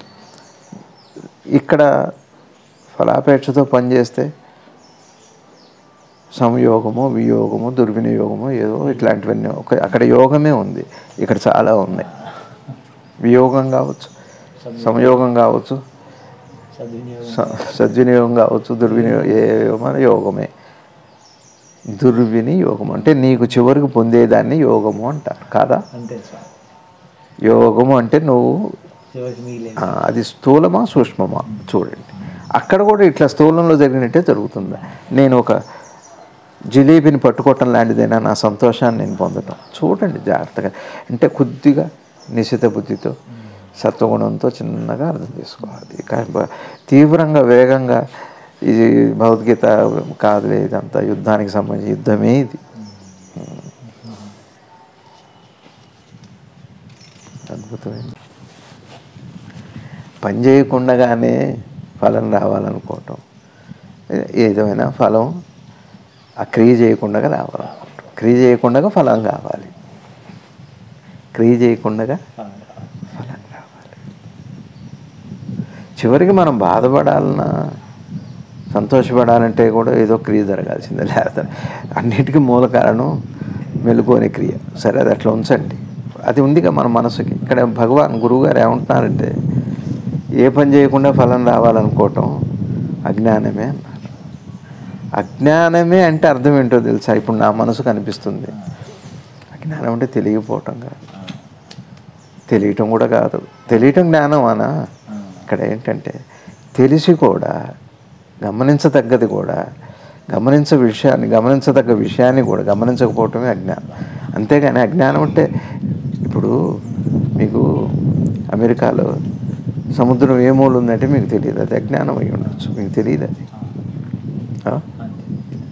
ఇక్కడ ఫలాపేక్షతో పనిచేస్తే సంయోగము వియోగము దుర్వినియోగము ఏదో ఇట్లాంటివన్నీ ఒక అక్కడ యోగమే ఉంది ఇక్కడ చాలా ఉన్నాయి వియోగం కావచ్చు సంయోగం కావచ్చు సద్వినియోగం స- సద్వినియోగం కావచ్చు దుర్వినియోగం ఏ యోగమైన యోగమే దుర్వినియోగం అంటే నీకు చివరికి పొందేదాన్ని యోగము అంటారు కాదా అంతే స్వామి యోగము అంటే నువ్వు చివరికి మిగిలేదు ఆ, అది స్థూలమా సూక్ష్మమా చూడండి అక్కడ కూడా ఇట్లా స్థూలంలో జరిగినట్టే జరుగుతుంది నేను ఒక జిలేబీని పట్టుకోవటం లాంటిదైనా నా సంతోషాన్ని నేను పొందటం చూడండి జాగ్రత్తగా అంటే కొద్దిగా నిశిత బుద్ధితో సత్వగుణంతో చిన్నగా అర్థం చేసుకోవాలి కానీ బ- తీవ్రంగా వేగంగా ఇది భగవద్గీత కాదులే ఇదంతా యుద్ధానికి సంబంధించి యుద్ధమే ఇది అద్భుతమైంది పని చేయకుండానే ఫలం రావాలనుకోవటం ఏ- ఏదైనా ఫలం ఆ క్రియ చేయకుండా రావాలనుకోవటం క్రియ చేయకుండా ఫలం కావాలి క్రియ చేయకుండా ఫలం కావాలి. ఫలం రావాలి చివరికి మనం బాధపడాలన్నా సంతోషపడాలంటే కూడా ఏదో క్రియ జరగాల్సిందే లేకపోతే అన్నిటికీ మూల కారణం మెలుకోని క్రియ సరే అది అట్లా ఉంచండి అది ఉందిగా మన మనసుకి ఇక్కడ భగవాన్ గురువుగారు ఏమంటున్నారంటే ఏ పని చేయకుండా ఫలం రావాలనుకోవటం అజ్ఞానమే అన్నారు అజ్ఞానమే అంటే అర్థం ఏంటో తెలుసా ఇప్పుడు నా మనసు కనిపిస్తుంది అజ్ఞానం అంటే తెలియకపోవటం కాదు తెలియటం కూడా కాదు తెలియటం జ్ఞానం అనా ఇక్కడ ఏంటంటే తెలిసి కూడా గమనించదగ్గది కూడా గమనించ విషయాన్ని గమనించదగ్గ విషయాన్ని కూడా గమనించకపోవటమే అజ్ఞానం అంతేగాని అజ్ఞానం అంటే ఇప్పుడు మీకు అమెరికాలో సముద్రం ఏ మూల ఉందంటే మీకు తెలియదు అది అజ్ఞానం అయి ఉండొచ్చు మీకు తెలియదు అది ఆ? అంతే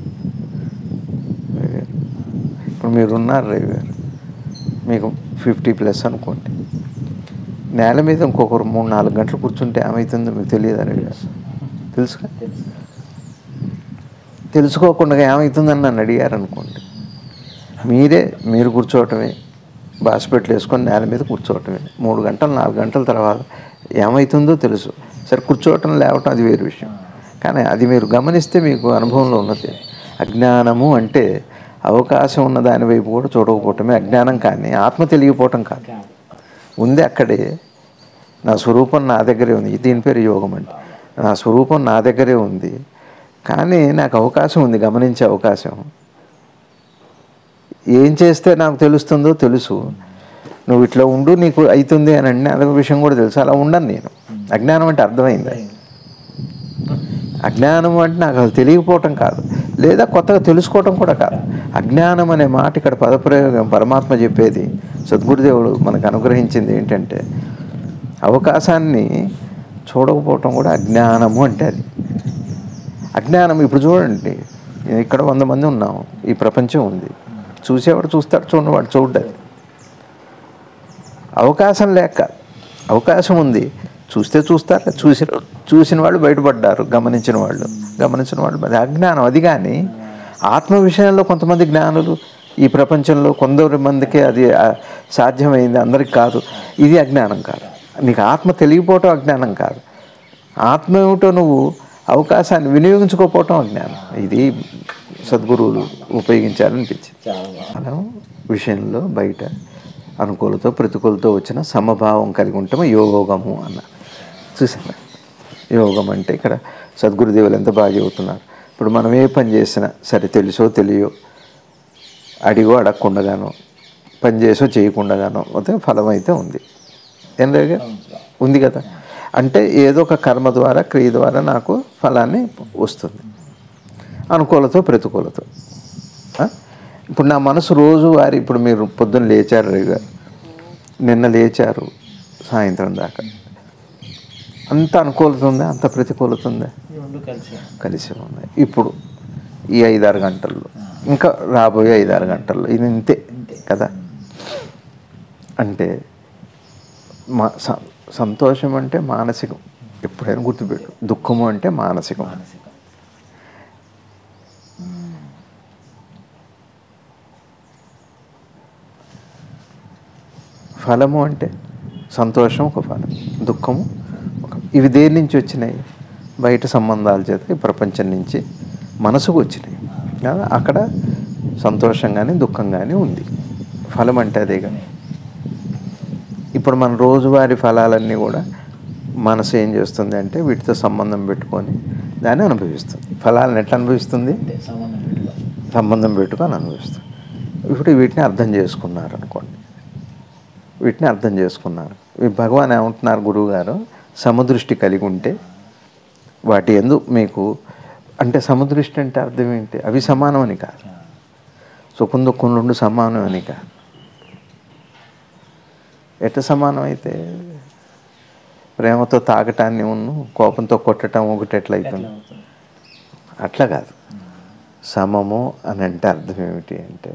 రవి గారు. ఇప్పుడు మీరు ఉన్నారు రవి గారు మీకు ఫిఫ్టీ ప్లస్ అనుకోండి నేల మీద ఇంకొకరు మూడు నాలుగు గంటలు కూర్చుంటే ఏమవుతుందో మీకు తెలియదు రవి గారు తెలుసుగా తెలుసు తెలుసుకోకుండా ఏమవుతుందని నన్ను అడిగారు అనుకోండి మీరే మీరు కూర్చోవటమే బాస్పెట్లు వేసుకొని నేల మీద కూర్చోవటమే మూడు గంటలు నాలుగు గంటల తర్వాత ఏమవుతుందో తెలుసు సరే కూర్చోవటం లేవటం అది వేరు విషయం కానీ అది మీరు గమనిస్తే మీకు అనుభవంలో ఉన్నది అజ్ఞానము అంటే అవకాశం ఉన్న దాని వైపు కూడా చూడకపోవటమే అజ్ఞానం కానీ ఆత్మ తెలియకపోవటం కాదు కాదు ఉంది అక్కడే నా స్వరూపం నా దగ్గరే ఉంది దీని పేరు యోగం అంటే నా స్వరూపం నా దగ్గరే ఉంది కానీ నాకు అవకాశం ఉంది గమనించే అవకాశం ఏం చేస్తే నాకు తెలుస్తుందో తెలుసు నువ్వు ఇట్లా ఉండు నీకు అవుతుంది అని అంటే అదొక విషయం కూడా తెలుసు అలా ఉండను నేను అజ్ఞానం అంటే అర్థమైంది అజ్ఞానం అంటే నాకు అసలు తెలియకపోవటం కాదు లేదా కొత్తగా తెలుసుకోవటం కూడా కాదు అజ్ఞానం అనే మాట ఇక్కడ పదప్రయోగం పరమాత్మ చెప్పేది సద్గురుదేవుడు మనకు అనుగ్రహించింది ఏంటంటే అవకాశాన్ని చూడకపోవటం కూడా అజ్ఞానము అంటే అది అజ్ఞానం ఇప్పుడు చూడండి ఇక్కడ వంద మంది ఉన్నాం ఈ ప్రపంచం ఉంది చూసేవాడు చూస్తాడు చూడవాడు చూడ్డాడు అవకాశం లేక అవకాశం ఉంది చూస్తే చూస్తారు చూసిన చూసిన వాళ్ళు బయటపడ్డారు గమనించిన వాళ్ళు గమనించిన వాళ్ళు అది అజ్ఞానం అది కానీ ఆత్మ విషయంలో కొంతమంది జ్ఞానులు ఈ ప్రపంచంలో కొందరు మందికే అది ఆ, సాధ్యమైంది అందరికి కాదు ఇది అజ్ఞానం కాదు నీకు ఆత్మ తెలియపోవటం అజ్ఞానం కాదు ఆత్మ ఏమిటో నువ్వు అవకాశాన్ని వినియోగించుకోకపోవటం అజ్ఞానం ఇది సద్గురువులు ఉపయోగించాలనిపించింది చాలా బాగుంది మనం విషయంలో బయట అనుకూలతో ప్రతికూలతో వచ్చిన సమభావం కలిగి ఉంటాము యోగము అన్న చూసారా యోగం అంటే ఇక్కడ సద్గురుదేవులు ఎంత బాగా చెబుతున్నారు ఇప్పుడు మనం ఏ పని చేసినా సరే తెలుసో తెలియో అడిగో అడగకుండగానో పని చేసో చేయకుండగానో అయితే ఫలం అయితే ఉంది ఏం లేదు ఉంది కదా అంటే ఏదో ఒక కర్మ ద్వారా క్రియ ద్వారా నాకు ఫలాన్ని వస్తుంది అనుకూలతో ప్రతికూలతో ఆ? ఇప్పుడు నా మనసు రోజు వారి ఇప్పుడు మీరు పొద్దున్న లేచారు రవి గారు నిన్న లేచారు సాయంత్రం దాకా అంత అనుకూలత ఉందా అంత ప్రతికూలత ఉందా ఈ రెండు కలిసి కలిసి ఉన్నాయి ఇప్పుడు ఈ ఐదారు గంటల్లో ఇంకా రాబోయే ఐదారు గంటల్లో ఇది ఇంతే కదా అంటే మా స- సంతోషం అంటే మానసికం ఎప్పుడైనా గుర్తుపెట్టు దుఃఖము అంటే మానసికం మానసిక ఫలము అంటే సంతోషం ఒక ఫలం దుఃఖము ఒక ఇవి దేని నుంచి వచ్చినాయి బయట సంబంధాల చేత ఈ ప్రపంచం నుంచి మనసుకు వచ్చినాయి కదా అక్కడ సంతోషం కానీ దుఃఖం కానీ ఉంది ఫలం అంటే అదే కానీ ఇప్పుడు మన రోజువారీ ఫలాలన్నీ కూడా మనసు ఏం చేస్తుంది అంటే వీటితో సంబంధం పెట్టుకొని దాన్ని అనుభవిస్తుంది ఫలాలను ఎట్లా అనుభవిస్తుంది అంతే సంబంధం పెట్టుకో సంబంధం పెట్టుకొని అనుభవిస్తుంది ఇప్పుడు వీటిని అర్థం చేసుకున్నారు అనుకోండి వీటిని అర్థం చేసుకున్నారు ఈ భగవాన్ ఏమంటున్నారు గురువుగారు సమదృష్టి కలిగి ఉంటే వాటి ఎందు మీకు అంటే సమదృష్టి అంటే అర్థం ఏంటి అవి సమానం అని కాదు సుఖం దుఃఖం రెండు సమానం అని కాదు ఎట్ట సమానం అయితే ప్రేమతో తాగటాన్ని ఉన్ను కోపంతో కొట్టడం ఒకటి ఎట్లయితుంది ఎట్లా అవుతుంది అట్లా కాదు సమము అని అంటే అర్థం ఏమిటి అంటే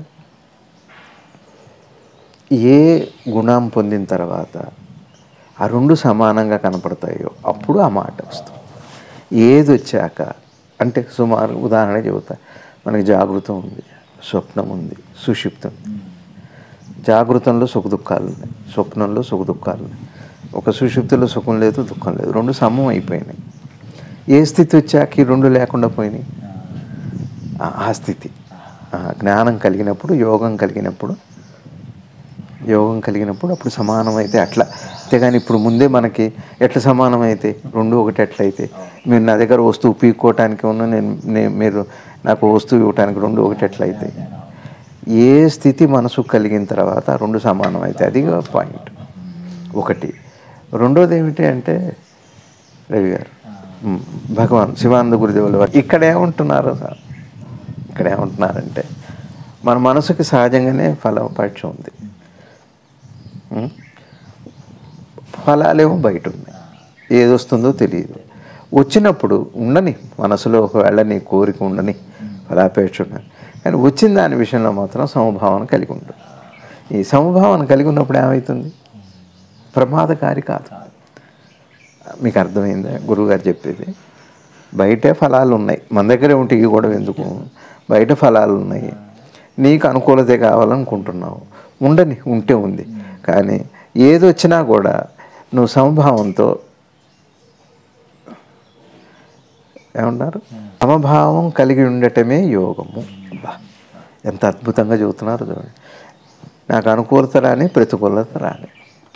ఏ గుణం పొందిన తర్వాత ఆ రెండు సమానంగా కనపడతాయో అప్పుడు ఆ మాట వస్తుంది ఏది వచ్చాక అంటే సుమారు ఉదాహరణ చెబుతా మనకి జాగృతం ఉంది స్వప్నం ఉంది సుషిప్తం ఉంది జాగృతంలో సుఖ దుఃఖాలు ఉన్నాయి స్వప్నంలో సుఖ దుఃఖాలు ఉన్నాయి ఒక సుషుప్తిలో సుఖం లేదు దుఃఖం లేదు రెండు సమం అయిపోయినాయి ఏ స్థితి వచ్చాక ఈ రెండు లేకుండా పోయినాయి ఆ- ఆ స్థితి ఆ జ్ఞానం కలిగినప్పుడు యోగం కలిగినప్పుడు యోగం కలిగినప్పుడు అప్పుడు సమానమైతే అట్లా అంతేగాని ఇప్పుడు ముందే మనకి ఎట్లా సమానమైతే రెండు ఒకటి ఎట్లయితే మీరు నా దగ్గర వస్తువు పీక్కోవటానికి ఉన్న నేను నేను మీరు నాకు వస్తువు ఇవ్వటానికి రెండు ఒకటి ఎట్లయితే ఏ స్థితి మనసు కలిగిన తర్వాత ఆ రెండు సమానం అయితే అది పాయింట్ ఒకటి రెండోది ఏమిటి అంటే రవి గారు మ్, భగవాన్ శివానంద గురుదేవుల వారు ఇక్కడ ఏమంటున్నారు సార్ ఇక్కడ ఏమంటున్నారంటే మన మనసుకి సహజంగానే ఫలపక్షం ఉంది మ్? ఫలాలేమో బయట ఉన్నాయి ఏది వస్తుందో తెలియదు వచ్చినప్పుడు ఉండని మనసులో ఒకవేళ నీ కోరిక ఉండని ఫలాపేక్ష ఉండని కానీ వచ్చిన దాని విషయంలో మాత్రం సమభావన కలిగి ఉంటుంది ఈ సమభావన కలిగి ఉన్నప్పుడు ఏమవుతుంది ప్రమాదకారి కాదు మీకు అర్థమైందా గురువుగారు చెప్పేది బయటే ఫలాలు ఉన్నాయి మన దగ్గరే ఉంటే ఇవి కూడా ఎందుకు బయట ఫలాలు ఉన్నాయి నీకు అనుకూలతే కావాలనుకుంటున్నావు ఉండని ఉంటే ఉంది కానీ ఏది వచ్చినా కూడా నువ్వు సమభావంతో ఏమన్నారు సమభావం కలిగి ఉండటమే యోగము అబ్బా, ఎంత అద్భుతంగా చెబుతున్నారు చూడండి నాకు అనుకూలత రాని ప్రతికూలత రాని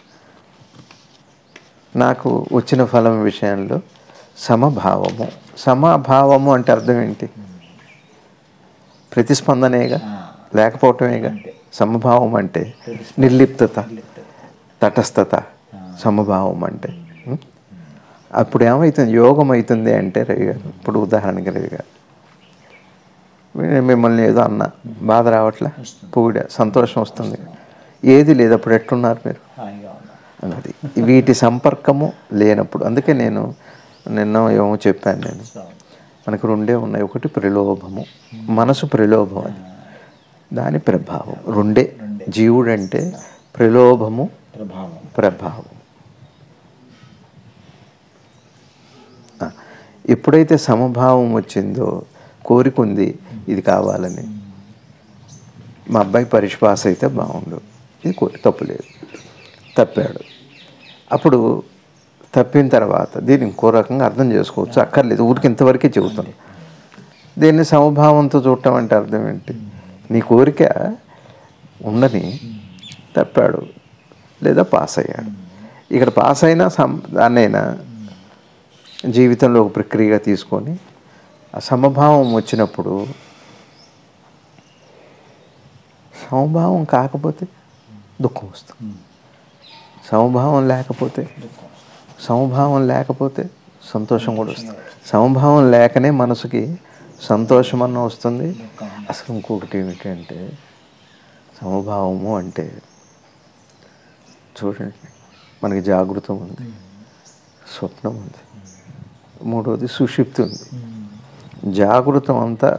నాకు వచ్చిన ఫలం విషయంలో సమభావము సమభావము అంటే అర్థం ఏంటి ప్రతిస్పందనేగా లేకపోవటమేగా సమభావం అంటే నిర్లిప్తత తటస్థత సమభావం అంటే ఉం? అప్పుడు ఏమవుతుంది యోగం అవుతుంది అంటే రవి గారు ఇప్పుడు ఉదాహరణకి రవి గారు నేను మిమ్మల్ని ఏదో అన్నా బాధ రావట్లే పొగిడా సంతోషం వస్తుంది ఏది లేదు అప్పుడు ఎట్లున్నారు మీరు హాయిగా ఉన్నా అది వీటి సంపర్కము లేనప్పుడు అందుకే నేను నిన్న ఏమో చెప్పాను నేను స్వామి మనకు రెండే ఉన్నాయి ఒకటి ప్రలోభము మనసు ప్రలోభం అది దాని ప్రభావం రెండే జీవుడు అంటే ప్రలోభము ప్రభావం ప్రభావం ఆ, ఎప్పుడైతే సమభావం వచ్చిందో కోరిక ఉంది ఇది కావాలని మా అబ్బాయి పరీక్ష పాస్ అయితే బాగుండు ఇది కోరి తప్పులేదు తప్పాడు అప్పుడు తప్పిన తర్వాత దీన్ని ఇంకో రకంగా అర్థం చేసుకోవచ్చు అక్కర్లేదు ఊరికి ఇంతవరకే చెబుతాను దీన్ని సమభావంతో చూడటం అంటే అర్థం ఏంటి నీ కోరిక ఉండని తప్పాడు లేదా పాస్ అయ్యాడు ఇక్కడ పాస్ అయినా సం దాన్నైనా జీవితంలో ఒక ప్రక్రియగా తీసుకొని ఆ సమభావం వచ్చినప్పుడు సమభావం కాకపోతే దుఃఖం వస్తుంది సమభావం లేకపోతే సమభావం లేకపోతే సంతోషం కూడా వస్తుంది సమభావం లేకనే మనసుకి సంతోషం అన్న వస్తుంది అసలు ఇంకొకటి ఏమిటంటే సమభావము అంటే చూడండి మనకి జాగృతం ఉంది స్వప్నం ఉంది మూడవది సుషిప్తి ఉంది జాగృతం అంతా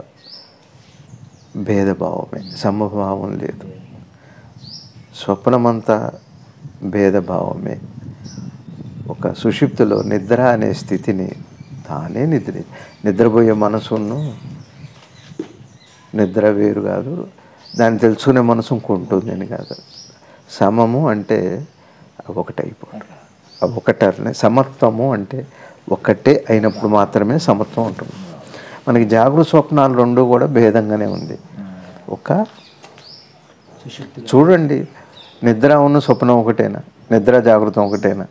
భేదభావమే సమభావం లేదు స్వప్నమంతా భేదభావమే ఒక సుషిప్తిలో నిద్ర అనే స్థితిని తానే నిద్ర నిద్రపోయే మనసును నిద్ర వేరు కాదు దాన్ని తెలుసుకునే మనసు ఇంకొంటుంది అని కాదు సమము అంటే ఒకటైపోవడం ఆ ఒకటనే సమత్వము అంటే ఒక్కటే అయినప్పుడు మాత్రమే సమత్వం ఉంటుంది మనకి జాగృత స్వప్నాలు రెండు కూడా భేదంగానే ఉంది ఒక సుశక్తి చూడండి నిద్ర ఉన్న స్వప్నం ఒకటేనా నిద్ర జాగృతం ఒకటేనా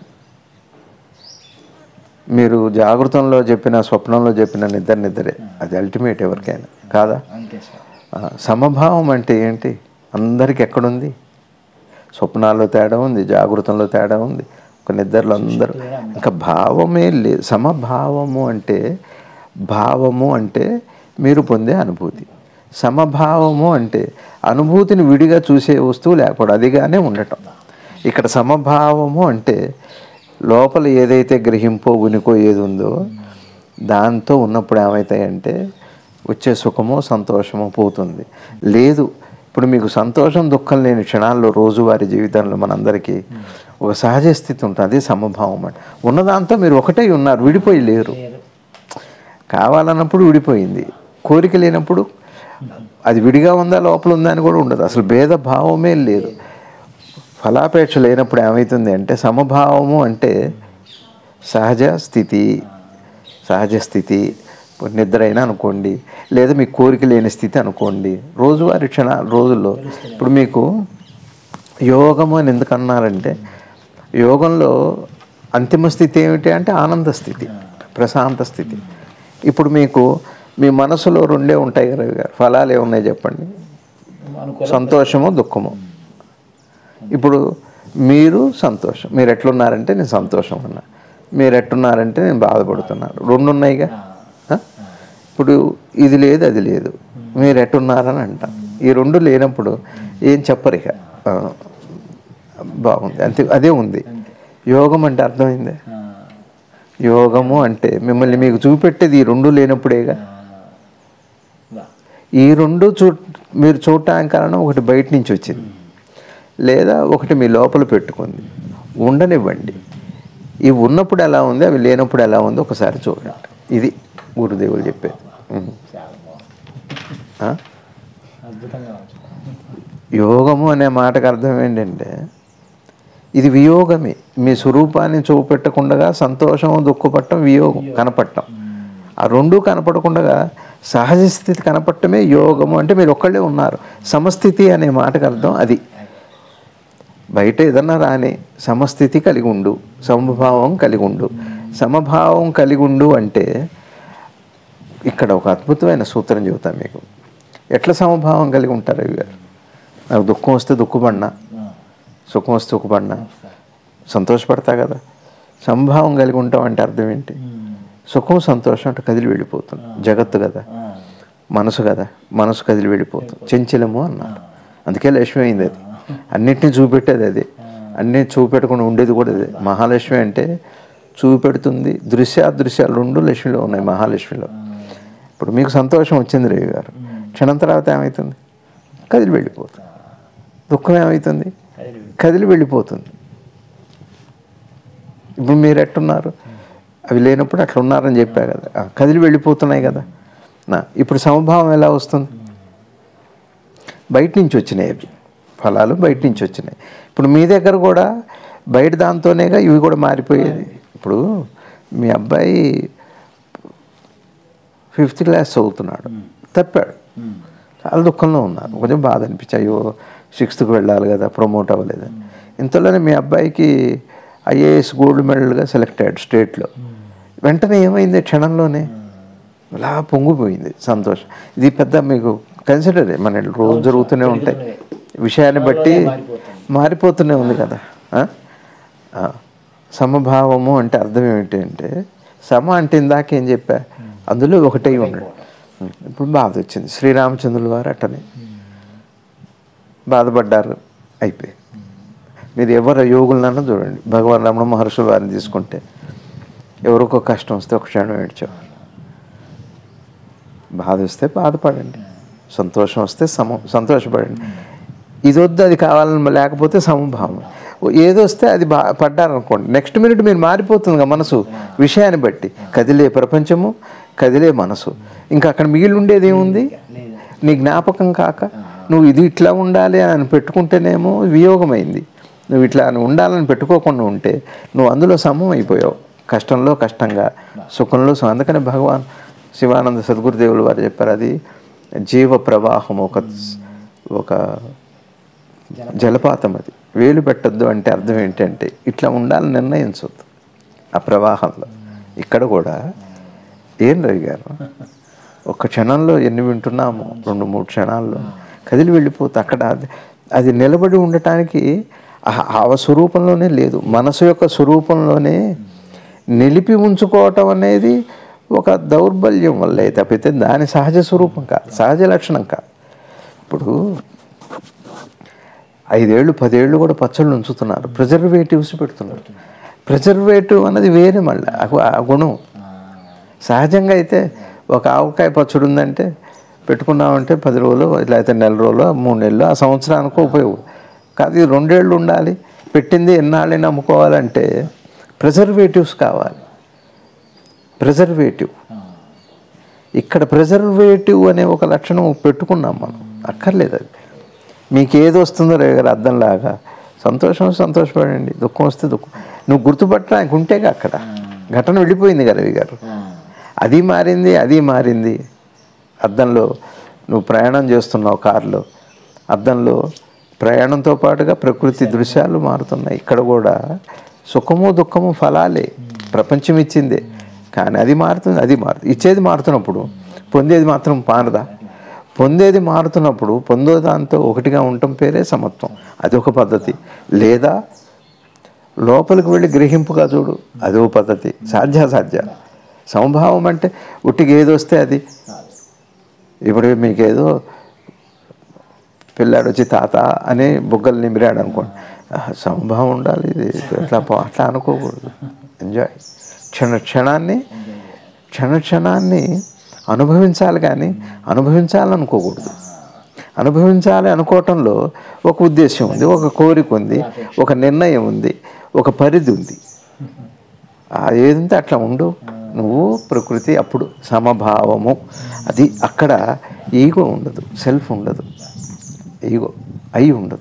మీరు జాగృతంలో చెప్పిన స్వప్నంలో చెప్పిన నిద్ర నిద్రే అది అల్టిమేట్ ఎవరికైనా కాదా అంతే సార్ ఆ, సమభావం అంటే ఏంటి అందరికి ఎక్కడుంది స్వప్నాల్లో తేడా ఉంది జాగృతంలో తేడా ఉంది ఒక నిద్రలో అందరూ ఇంకా భావమే లేదు సమభావము అంటే భావము అంటే మీరు పొందే అనుభూతి సమభావము అంటే అనుభూతిని విడిగా చూసే వస్తువు లేకపోవడం అదిగానే ఉండటం ఇక్కడ సమభావము అంటే లోపల ఏదైతే గ్రహింపో ఉనికో ఏది ఉందో దాంతో ఉన్నప్పుడు ఏమవుతాయంటే వచ్చే సుఖమో సంతోషమో పోతుంది లేదు ఇప్పుడు మీకు సంతోషం దుఃఖం లేని క్షణాల్లో రోజువారీ జీవితంలో మనందరికీ ఒక సహజ స్థితి ఉంటుంది అదే సమభావం అంటే ఉన్నదాంతో మీరు ఒకటే ఉన్నారు విడిపోయి లేరు లేదు కావాలన్నప్పుడు విడిపోయింది కోరిక లేనప్పుడు అది విడిగా ఉందా లోపల ఉందా అని కూడా ఉండదు అసలు భేదభావమే లేదు ఫలాపేక్ష లేనప్పుడు ఏమవుతుంది అంటే సమభావము అంటే సహజ స్థితి సహజ స్థితి ఇప్పుడు నిద్ర అయినా అనుకోండి లేదా మీకు కోరిక లేని స్థితి అనుకోండి రోజువారీ క్షణ రోజుల్లో ఇప్పుడు మీకు యోగము అని ఎందుకు అన్నారంటే యోగంలో అంతిమ స్థితి ఏమిటి అంటే ఆనంద స్థితి ప్రశాంత స్థితి ఇప్పుడు మీకు మీ మనసులో రెండే ఉంటాయి కదా రవి గారు ఫలాలు ఏమున్నాయి చెప్పండి అనుకూల సంతోషము దుఃఖము ఇప్పుడు మీరు సంతోషం మీరు ఎట్లున్నారంటే నేను సంతోషం ఉన్నా మీరు ఎట్టున్నారంటే నేను బాధపడుతున్నాను రెండు ఉన్నాయిగా ఆ? ఇప్పుడు ఇది లేదు అది లేదు మీరు ఎట్టున్నారని అంటాం ఈ రెండు లేనప్పుడు ఏం చెప్పరు ఇక ఆ, బాగుంది అంతే అదే ఉంది యోగం అంటే అర్థమైందే ఆ, యోగము అంటే మిమ్మల్ని మీకు చూపెట్టేది ఈ రెండు లేనప్పుడేగా ఆ, వా. ఈ రెండు చూ మీరు చూడటానికి కారణం ఒకటి బయట నుంచి వచ్చింది లేదా ఒకటి మీ లోపల పెట్టుకుంది ఉండనివ్వండి ఇవి ఉన్నప్పుడు ఎలా ఉంది అవి లేనప్పుడు ఎలా ఉంది ఒకసారి చూడండి ఇది గురుదేవులు చెప్పేది ఉం. చాలా బాగుంది ఆ? అద్భుతంగా ఉంది యోగము అనే మాటకు అర్థం ఏంటంటే ఇది వియోగమే మీ స్వరూపాన్ని చూపెట్టకుండా సంతోషం దుఃఖపట్టం వియోగం కనపడటం ఆ రెండూ కనపడకుండా సహజ స్థితి కనపడటమే యోగము అంటే మీరు ఒక్కళ్ళే ఉన్నారు సమస్థితి అనే మాటకు అర్థం అది బయట ఏదన్నా రాని సమస్థితి కలిగి ఉండు సమభావం కలిగి ఉండు సమభావం కలిగి ఉండు అంటే ఇక్కడ ఒక అద్భుతమైన సూత్రం చెబుతాను మీకు ఎట్లా సమభావం కలిగి ఉంటారు అవి గారు నాకు దుఃఖం వస్తే దుఃఖపడినా ఆ, సుఖం వస్తే సుఖపడినా సంతోషపడతా కదా సంభావం కలిగి ఉంటాం అంటే అర్థం ఏంటి సుఖం సంతోషం అంటే కదిలి వెళ్ళిపోతుంది జగత్తు కదా మనసు కదా మనసు కదిలి వెళ్ళిపోతుంది చెంచలము అన్నారు అందుకే లక్ష్మి అయింది అది అన్నిటిని చూపెట్టేది అది అన్నీ చూపెట్టకుండా ఉండేది కూడా అదే మహాలక్ష్మి అంటే చూపెడుతుంది దృశ్యాదృశ్యాలు రెండు లక్ష్మిలో ఉన్నాయి మహాలక్ష్మిలో ఇప్పుడు మీకు సంతోషం వచ్చింది రవి గారు క్షణం తర్వాత ఏమవుతుంది కదిలి వెళ్ళిపోతుంది దుఃఖం ఏమవుతుంది కదిలి వెళ్ళిపోతుంది ఇప్పుడు మీరు ఎట్టున్నారు అవి లేనప్పుడు అట్లా ఉన్నారని చెప్పా కదా ఆ, కదిలి వెళ్ళిపోతున్నాయి కదా నా ఇప్పుడు సమభావం ఎలా వస్తుంది బయట నుంచి వచ్చినాయి అవి ఫలాలు బయట నుంచి వచ్చినాయి ఇప్పుడు మీ దగ్గర కూడా బయట దాంతోనేగా ఇవి కూడా మారిపోయేది ఇప్పుడు మీ అబ్బాయి ఫిఫ్త్ క్లాస్ చదువుతున్నాడు తప్పాడు చాలా దుఃఖంలో ఉన్నారు కొంచెం బాధ అనిపించి అయ్యో సిక్స్త్కి వెళ్ళాలి కదా ప్రమోట్ అవ్వలేదు ఇంతలోనే మీ అబ్బాయికి ఐఏఎస్ గోల్డ్ మెడల్గా సెలెక్ట్ అయ్యాడు స్టేట్లో వెంటనే ఏమైంది క్షణంలోనే అలా పొంగిపోయింది సంతోషం ఇది పెద్ద మీకు కన్సిడర్ మన రోజు జరుగుతూనే ఉంటాయి విషయాన్ని బట్టి మారిపోతూనే ఉంది కదా ఆ? ఆ. సమభావము అంటే అర్థం ఏమిటి అంటే సమ అంటే ఇందాక ఏం చెప్పా అందులో ఒకటై ఉన్నాడు ఇప్పుడు బాధ వచ్చింది శ్రీరామచంద్రుల వారు అట్టనే బాధపడ్డారు అయిపోయి మీరు ఎవరు యోగులనన్నా చూడండి భగవాన్ రమణ మహర్షుల వారిని తీసుకుంటే ఎవరికో కష్టం వస్తే ఒక క్షణం ఏడ్చేవారు బాధ వస్తే బాధపడండి సంతోషం వస్తే సమ సంతోషపడండి ఇది వద్దు అది కావాలని లేకపోతే సమభావం ఏది వస్తే అది బా పడ్డారనుకోండి నెక్స్ట్ మినిట్ మీరు మారిపోతుంది కదా మనసు విషయాన్ని బట్టి కదిలే ప్రపంచము కదిలే మనసు ఇంకా అక్కడ మిగిలి ఉండేది ఏముంది నీ జ్ఞాపకం కాక నువ్వు ఇది ఇట్లా ఉండాలి అని పెట్టుకుంటేనేమో వియోగమైంది నువ్వు ఇట్లా అని ఉండాలని పెట్టుకోకుండా ఉంటే నువ్వు అందులో సమం అయిపోయావు కష్టంలో కష్టంగా సుఖంలో సుఖం అందుకని భగవాన్ శివానంద సద్గురుదేవులు వారు చెప్పారు అది జీవ ప్రవాహం ఒక ఒక జలపాతం అది వేలు పెట్టద్దు అంటే అర్థం ఏంటంటే ఇట్లా ఉండాలని నిర్ణయించవద్దు ఆ ప్రవాహంలో ఇక్కడ కూడా ఏం రవి గారు ఒక్క క్షణంలో ఎన్ని వింటున్నాము రెండు మూడు క్షణాల్లో కదిలి వెళ్ళిపోతే అక్కడ అది అది నిలబడి ఉండటానికి ఆ- ఆ స్వరూపంలోనే లేదు మనసు యొక్క స్వరూపంలోనే నిలిపి ఉంచుకోవటం అనేది ఒక దౌర్బల్యం వల్లే తప్పితే దాని సహజ స్వరూపం కాదు సహజ లక్షణం కాదు ఇప్పుడు ఐదేళ్ళు పదేళ్ళు కూడా పచ్చళ్ళు ఉంచుతున్నారు ప్రిజర్వేటివ్స్ పెడుతున్నారు ప్రిజర్వేటివ్ అన్నది వేరే మళ్ళీ ఆ- ఆ గుణం సహజంగా అయితే ఒక ఆవకాయ పచ్చడి ఉందంటే పెట్టుకున్నామంటే పది రోజులు లేకపోతే నెల రోజులు మూడు నెలలు ఆ సంవత్సరానికి ఉపయోగం కాదు ఇది రెండేళ్ళు ఉండాలి పెట్టింది ఎన్నాళ్ళని నమ్ముకోవాలంటే ప్రిజర్వేటివ్స్ కావాలి ప్రిజర్వేటివ్ ఇక్కడ ప్రిజర్వేటివ్ అనే ఒక లక్షణం పెట్టుకున్నాం మనం అక్కర్లేదు అది మీకు ఏది వస్తుందో రేగారు అర్థంలాగా సంతోషం వస్తే సంతోషపడండి దుఃఖం వస్తే దుఃఖం నువ్వు గుర్తుపట్టడానికి ఉంటేగా అక్కడ ఘటన వెళ్ళిపోయింది కదా రవి గారు అది మారింది అది మారింది అద్దంలో నువ్వు ప్రయాణం చేస్తున్నావు కారులో అద్దంలో ప్రయాణంతో పాటుగా ప్రకృతి దృశ్యాలు మారుతున్నాయి ఇక్కడ కూడా సుఖము దుఃఖము ఫలాలే ప్రపంచం ఇచ్చిందే కానీ అది మారుతుంది అది మారుతుంది ఇచ్చేది మారుతున్నప్పుడు పొందేది మాత్రం మారదా పొందేది మారుతున్నప్పుడు పొందో దాంతో ఒకటిగా ఉండటం పేరే సమత్వం అది ఒక పద్ధతి లేదా లోపలికి వెళ్ళి గ్రహింపుగా చూడు అదో పద్ధతి సాధ్యాసాధ్య సమభావం అంటే ఉట్టికి ఏది వస్తే అది ఇప్పుడు మీకేదో పిల్లాడు వచ్చి తాత అని బుగ్గలు నిమిరాడు అనుకోండి ఆ, సమభావం ఉండాలి ఇది అట్లా పో- అట్లా అనుకోకూడదు ఎంజాయ్ క్షణ క్షణాన్ని క్షణ క్షణాన్ని అనుభవించాలి కానీ అనుభవించాలనుకోకూడదు అనుభవించాలి అనుకోవటంలో ఒక ఉద్దేశం ఉంది ఒక కోరిక ఉంది ఒక నిర్ణయం ఉంది ఒక పరిధి ఉంది ఆ ఏదంటే అట్లా ఉండు నువ్వు ప్రకృతి అప్పుడు సమభావము అది అక్కడ ఈగో ఉండదు సెల్ఫ్ ఉండదు ఈగో అయి ఉండదు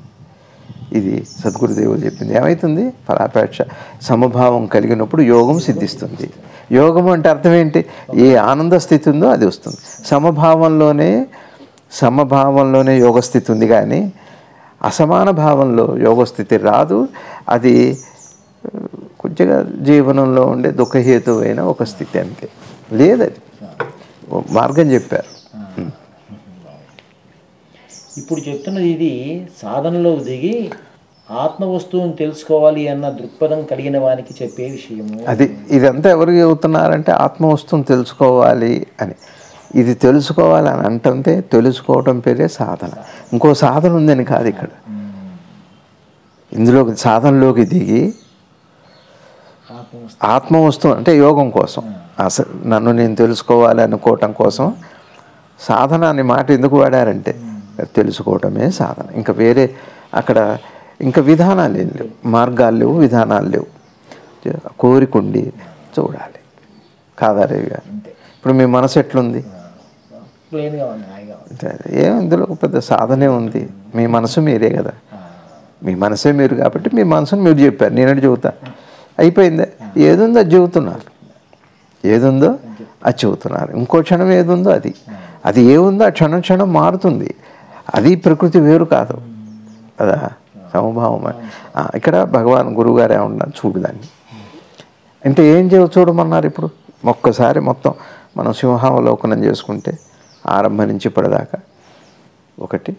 ఇది సద్గురుదేవులు చెప్పింది ఏమవుతుంది ఫలాపేక్ష సమభావం కలిగినప్పుడు యోగం సిద్ధిస్తుంది యోగం అంటే అర్థం ఏంటి ఏ ఆనంద స్థితి ఉందో అది వస్తుంది సమభావంలోనే సమభావంలోనే యోగస్థితి ఉంది కానీ అసమాన భావంలో యోగస్థితి రాదు అది ఆ, కొద్దిగా జీవనంలో ఉండే దుఃఖహేతువైన ఒక స్థితి అంతే లేదది ఓ మార్గం చెప్పారు ఇప్పుడు చెప్తున్నది ఇది సాధనలో దిగి ఆత్మ వస్తువుని తెలుసుకోవాలి అన్న దృక్పథం కలిగిన వానికి చెప్పే విషయము అది ఇదంతా ఎవరికి చెబుతున్నారంటే ఆత్మ వస్తువుని తెలుసుకోవాలి అని ఇది తెలుసుకోవాలి అని అంటే తెలుసుకోవటం పేరే సాధన ఇంకో సాధన ఉందని కాదు ఇక్కడ ఇందులోకి సాధనలోకి దిగి ఆత్మ వస్తువు ఆత్మ వస్తువు అంటే యోగం కోసం అసలు నన్ను నేను తెలుసుకోవాలి అనుకోవటం కోసం సాధన అనే మాట ఎందుకు వాడారంటే తెలుసుకోవటమే సాధన ఇంకా వేరే అక్కడ ఇంకా విధానాలు ఏం లేవు మార్గాలు లేవు విధానాలు లేవు కోరిక ఉండి చూడాలి కాదారేవి గారు అంతే ఇప్పుడు మీ మనసు ఎట్లుంది ప్లేన్గా ఉంది హాయిగా ఉంది అంతే. ఏం ఇందులో ఒక పెద్ద సాధనే ఉంది మీ మనసు మీరే కదా ఆ, మీ మనసే మీరు కాబట్టి మీ మనసుని మీరు చెప్పారు నేనంటే చెబుతా అయిపోయిందే ఏదుందో అది చెబుతున్నారు ఏదుందో అది చెబుతున్నారు ఇంకో క్షణం ఏదుందో అది అది ఏముందో ఆ క్షణం క్షణం మారుతుంది అది ప్రకృతి వేరు కాదు కదా సమభావం అని. ఆ, ఇక్కడ భగవాన్ గురువుగారు ఏమన్నారు చూడు దాన్ని అంటే ఏం చే చూడమన్నారు ఇప్పుడు ఒక్కసారి మొత్తం మనం సింహావలోకనం చేసుకుంటే ఆరంభం నుంచి ఇప్పటిదాకా ఒకటి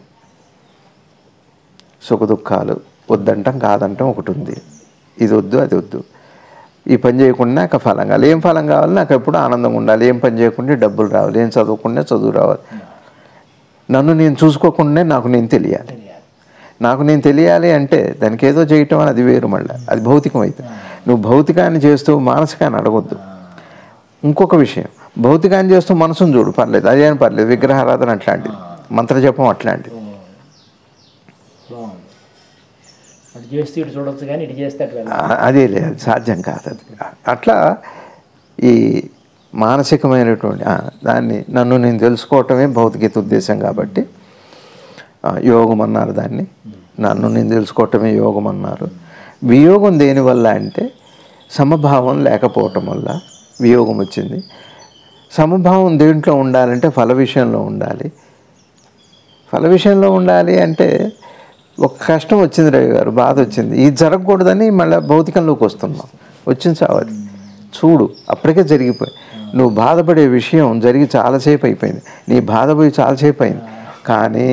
సుఖ దుఃఖాలు వద్దంటాం కాదంటాం ఒకటి ఉంది ఇది వద్దు అది వద్దు ఈ పని చేయకుండా నాకు ఫలం కావాలి ఏం ఫలం కావాలి నాకు ఎప్పుడు ఆనందంగా ఉండాలి ఏం పని చేయకుండా డబ్బులు రావాలి ఏం చదువుకుండా చదువు రావాలి నన్ను నేను చూసుకోకుండా నాకు నేను తెలియాలి తెలియాలి నాకు నేను తెలియాలి అంటే దానికి ఏదో చేయటం అని అది వేరు మళ్ళీ అది భౌతికం అయితే నువ్వు భౌతికాన్ని చేస్తూ మానసికాన్ని అడగొద్దు ఇంకొక విషయం భౌతికాన్ని చేస్తూ మనసును చూడు పర్లేదు అదేం పర్లేదు విగ్రహారాధన అట్లాంటిది మంత్రజపం అట్లాంటిది బాగుంది అటు చేస్తే ఇటు చూడొచ్చు కానీ ఇటు చేస్తే అటు వెళ్ళాలి ఆ- అదే లేదు అది సాధ్యం కాదు అది అట్లా ఈ మానసికమైనటువంటి ఆ, దాన్ని నన్ను నేను తెలుసుకోవటమే భౌతికత ఉద్దేశం కాబట్టి ఆ, యోగం అన్నారు దాన్ని నన్ను నేను తెలుసుకోవటమే యోగం అన్నారు వియోగం దేనివల్ల అంటే సమభావం లేకపోవటం వల్ల వియోగం వచ్చింది సమభావం దేంట్లో ఉండాలంటే ఫల విషయంలో ఉండాలి ఫల విషయంలో ఉండాలి అంటే ఒక కష్టం వచ్చింది రవి గారు బాధ వచ్చింది ఇది జరగకూడదని మళ్ళీ భౌతికంలోకి వస్తున్నాం వచ్చింది చావది చూడు అప్పటికే జరిగిపోయి నువ్వు బాధపడే విషయం జరిగి చాలాసేపు అయిపోయింది నీ బాధ పోయి చాలాసేపు అయింది కానీ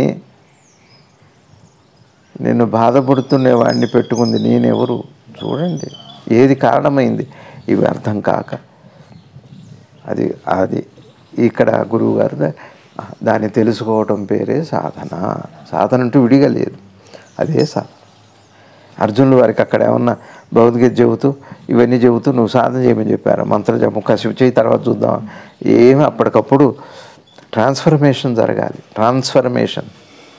నిన్ను బాధపడుతున్న వాడిని పెట్టుకుంది నేనెవరు చూడండి ఏది కారణమైంది ఇవి అర్థం కాక అది అది ఇక్కడ గురువు గారు దా- దాన్ని తెలుసుకోవటం పేరే సాధన సాధన అంటూ విడిగా లేదు అదే సాధన అర్జునులు వారికి అక్కడ ఏమన్నా భౌతికత చెబుతూ ఇవన్నీ చెబుతూ నువ్వు సాధన చేయమని చెప్పారు మంత్ర జపం కసిపు చేయి తర్వాత చూద్దాం ఏమి అప్పటికప్పుడు ట్రాన్స్ఫర్మేషన్ జరగాలి ట్రాన్స్ఫర్మేషన్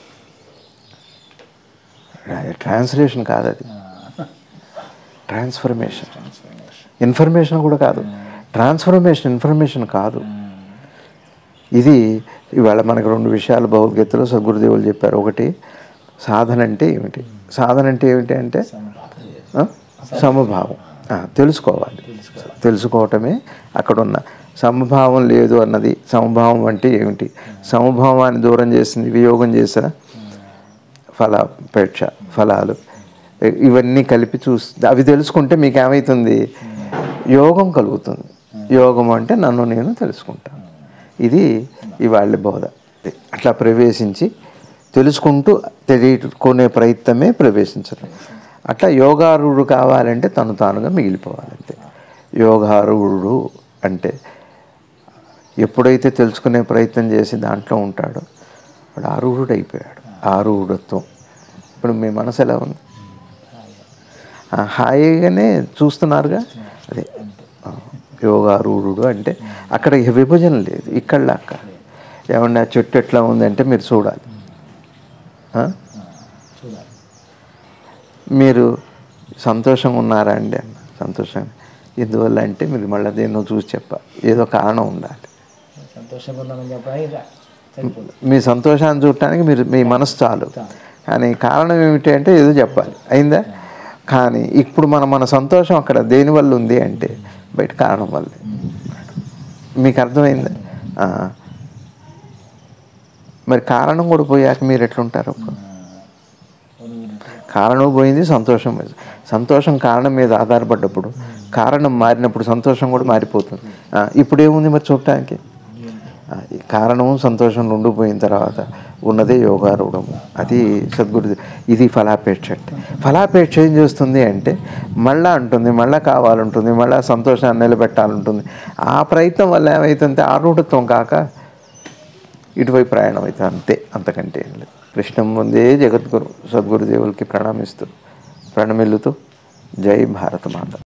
ట్రాన్స్లేషన్ కాదు అది ట్రాన్స్ఫర్మేషన్ ఇన్ఫర్మేషన్ కూడా కాదు ట్రాన్స్ఫర్మేషన్ ఇన్ఫర్మేషన్ కాదు ఇది ఇవాళ మనకు రెండు విషయాలు భగవద్గీతలో సద్గురుదేవులు చెప్పారు ఒకటి సాధన అంటే ఏమిటి సాధన అంటే ఏమిటి అంటే ఆ? సమభావం ఆ, తెలుసుకోవాలి తెలుసుకోవటమే అక్కడ ఉన్న సమభావం లేదు అన్నది సమభావం అంటే ఏమిటి సమభావాన్ని దూరం చేసింది వియోగం చేసిన ఫలాపేక్ష ఫలాలు ఇ- ఇవన్నీ కలిపి చూస్తే అవి తెలుసుకుంటే మీకు ఏమవుతుంది యోగం కలుగుతుంది యోగం అంటే నన్ను నేను తెలుసుకుంటాను ఇది ఇవాళ బోధ అట్లా ప్రవేశించి తెలుసుకుంటూ తెలుసుకునే ప్రయత్నమే ప్రవేశించడం అట్లా యోగారూఢుడు కావాలంటే తను తానుగా మిగిలిపోవాలంతే యోగారూఢుడు అంటే ఎప్పుడైతే తెలుసుకునే ప్రయత్నం చేసి దాంట్లో ఉంటాడో వాడు ఆరూఢుడు అయిపోయాడు ఆరూఢత్వం ఇప్పుడు మీ మనసు ఎలా ఉంది ఆ, హాయిగానే చూస్తున్నారుగా అదే ఆ, యోగారూఢుడు అంటే అక్కడ ఇక విభజన లేదు ఇక్కడ అక్కడ ఏమన్నా చెట్టు ఎట్లా ఉందంటే మీరు చూడాలి ఆ? చూడాలి మీరు సంతోషంగా ఉన్నారా అండి అన్న సంతోషంగా ఎందువల్ల అంటే మీరు మళ్ళీ దేన్నో చూసి చెప్పాలి ఏదో కారణం ఉండాలి సంతోషంగా ఉన్నామని చెప్పడానికి రా- సరిపోదు మీ సంతోషాన్ని చూడటానికి మీరు మీ మనసు చాలు కానీ కారణం ఏమిటి అంటే ఏదో చెప్పాలి అయిందా కానీ ఇప్పుడు మన మన సంతోషం అక్కడ దేనివల్ల ఉంది అంటే బయట కారణం వల్లే మీకు అర్థమైందా ఆ. మరి కారణం కూడా పోయాక మీరు ఎట్లుంటారు అప్పుడు కారణం పోయింది సంతోషం పోయింది సంతోషం కారణం మీద ఆధారపడ్డప్పుడు కారణం మారినప్పుడు సంతోషం కూడా మారిపోతుంది ఆ, ఇప్పుడు ఏముంది మరి చూడటానికి ఆ, ఈ కారణము సంతోషం ఉండిపోయిన తర్వాత ఉన్నదే యోగారూఢము అది సద్గురు ఇది ఫలాపేక్ష అంటే ఫలాపేక్ష ఏం చేస్తుంది అంటే మళ్ళా అంటుంది మళ్ళా కావాలంటుంది మళ్ళా సంతోషాన్ని నిలబెట్టాలంటుంది ఆ ప్రయత్నం వల్ల ఏమవుతుందంటే ఆరూఢత్వం కాక ఇటువైపు ప్రయాణం అయితే అంతే అంతకంటే ఏం లేదు కృష్ణం ముందే జగద్గురు సద్గురుదేవులకి ప్రణామిస్తూ ప్రణమిల్లుతూ జై భారత మాత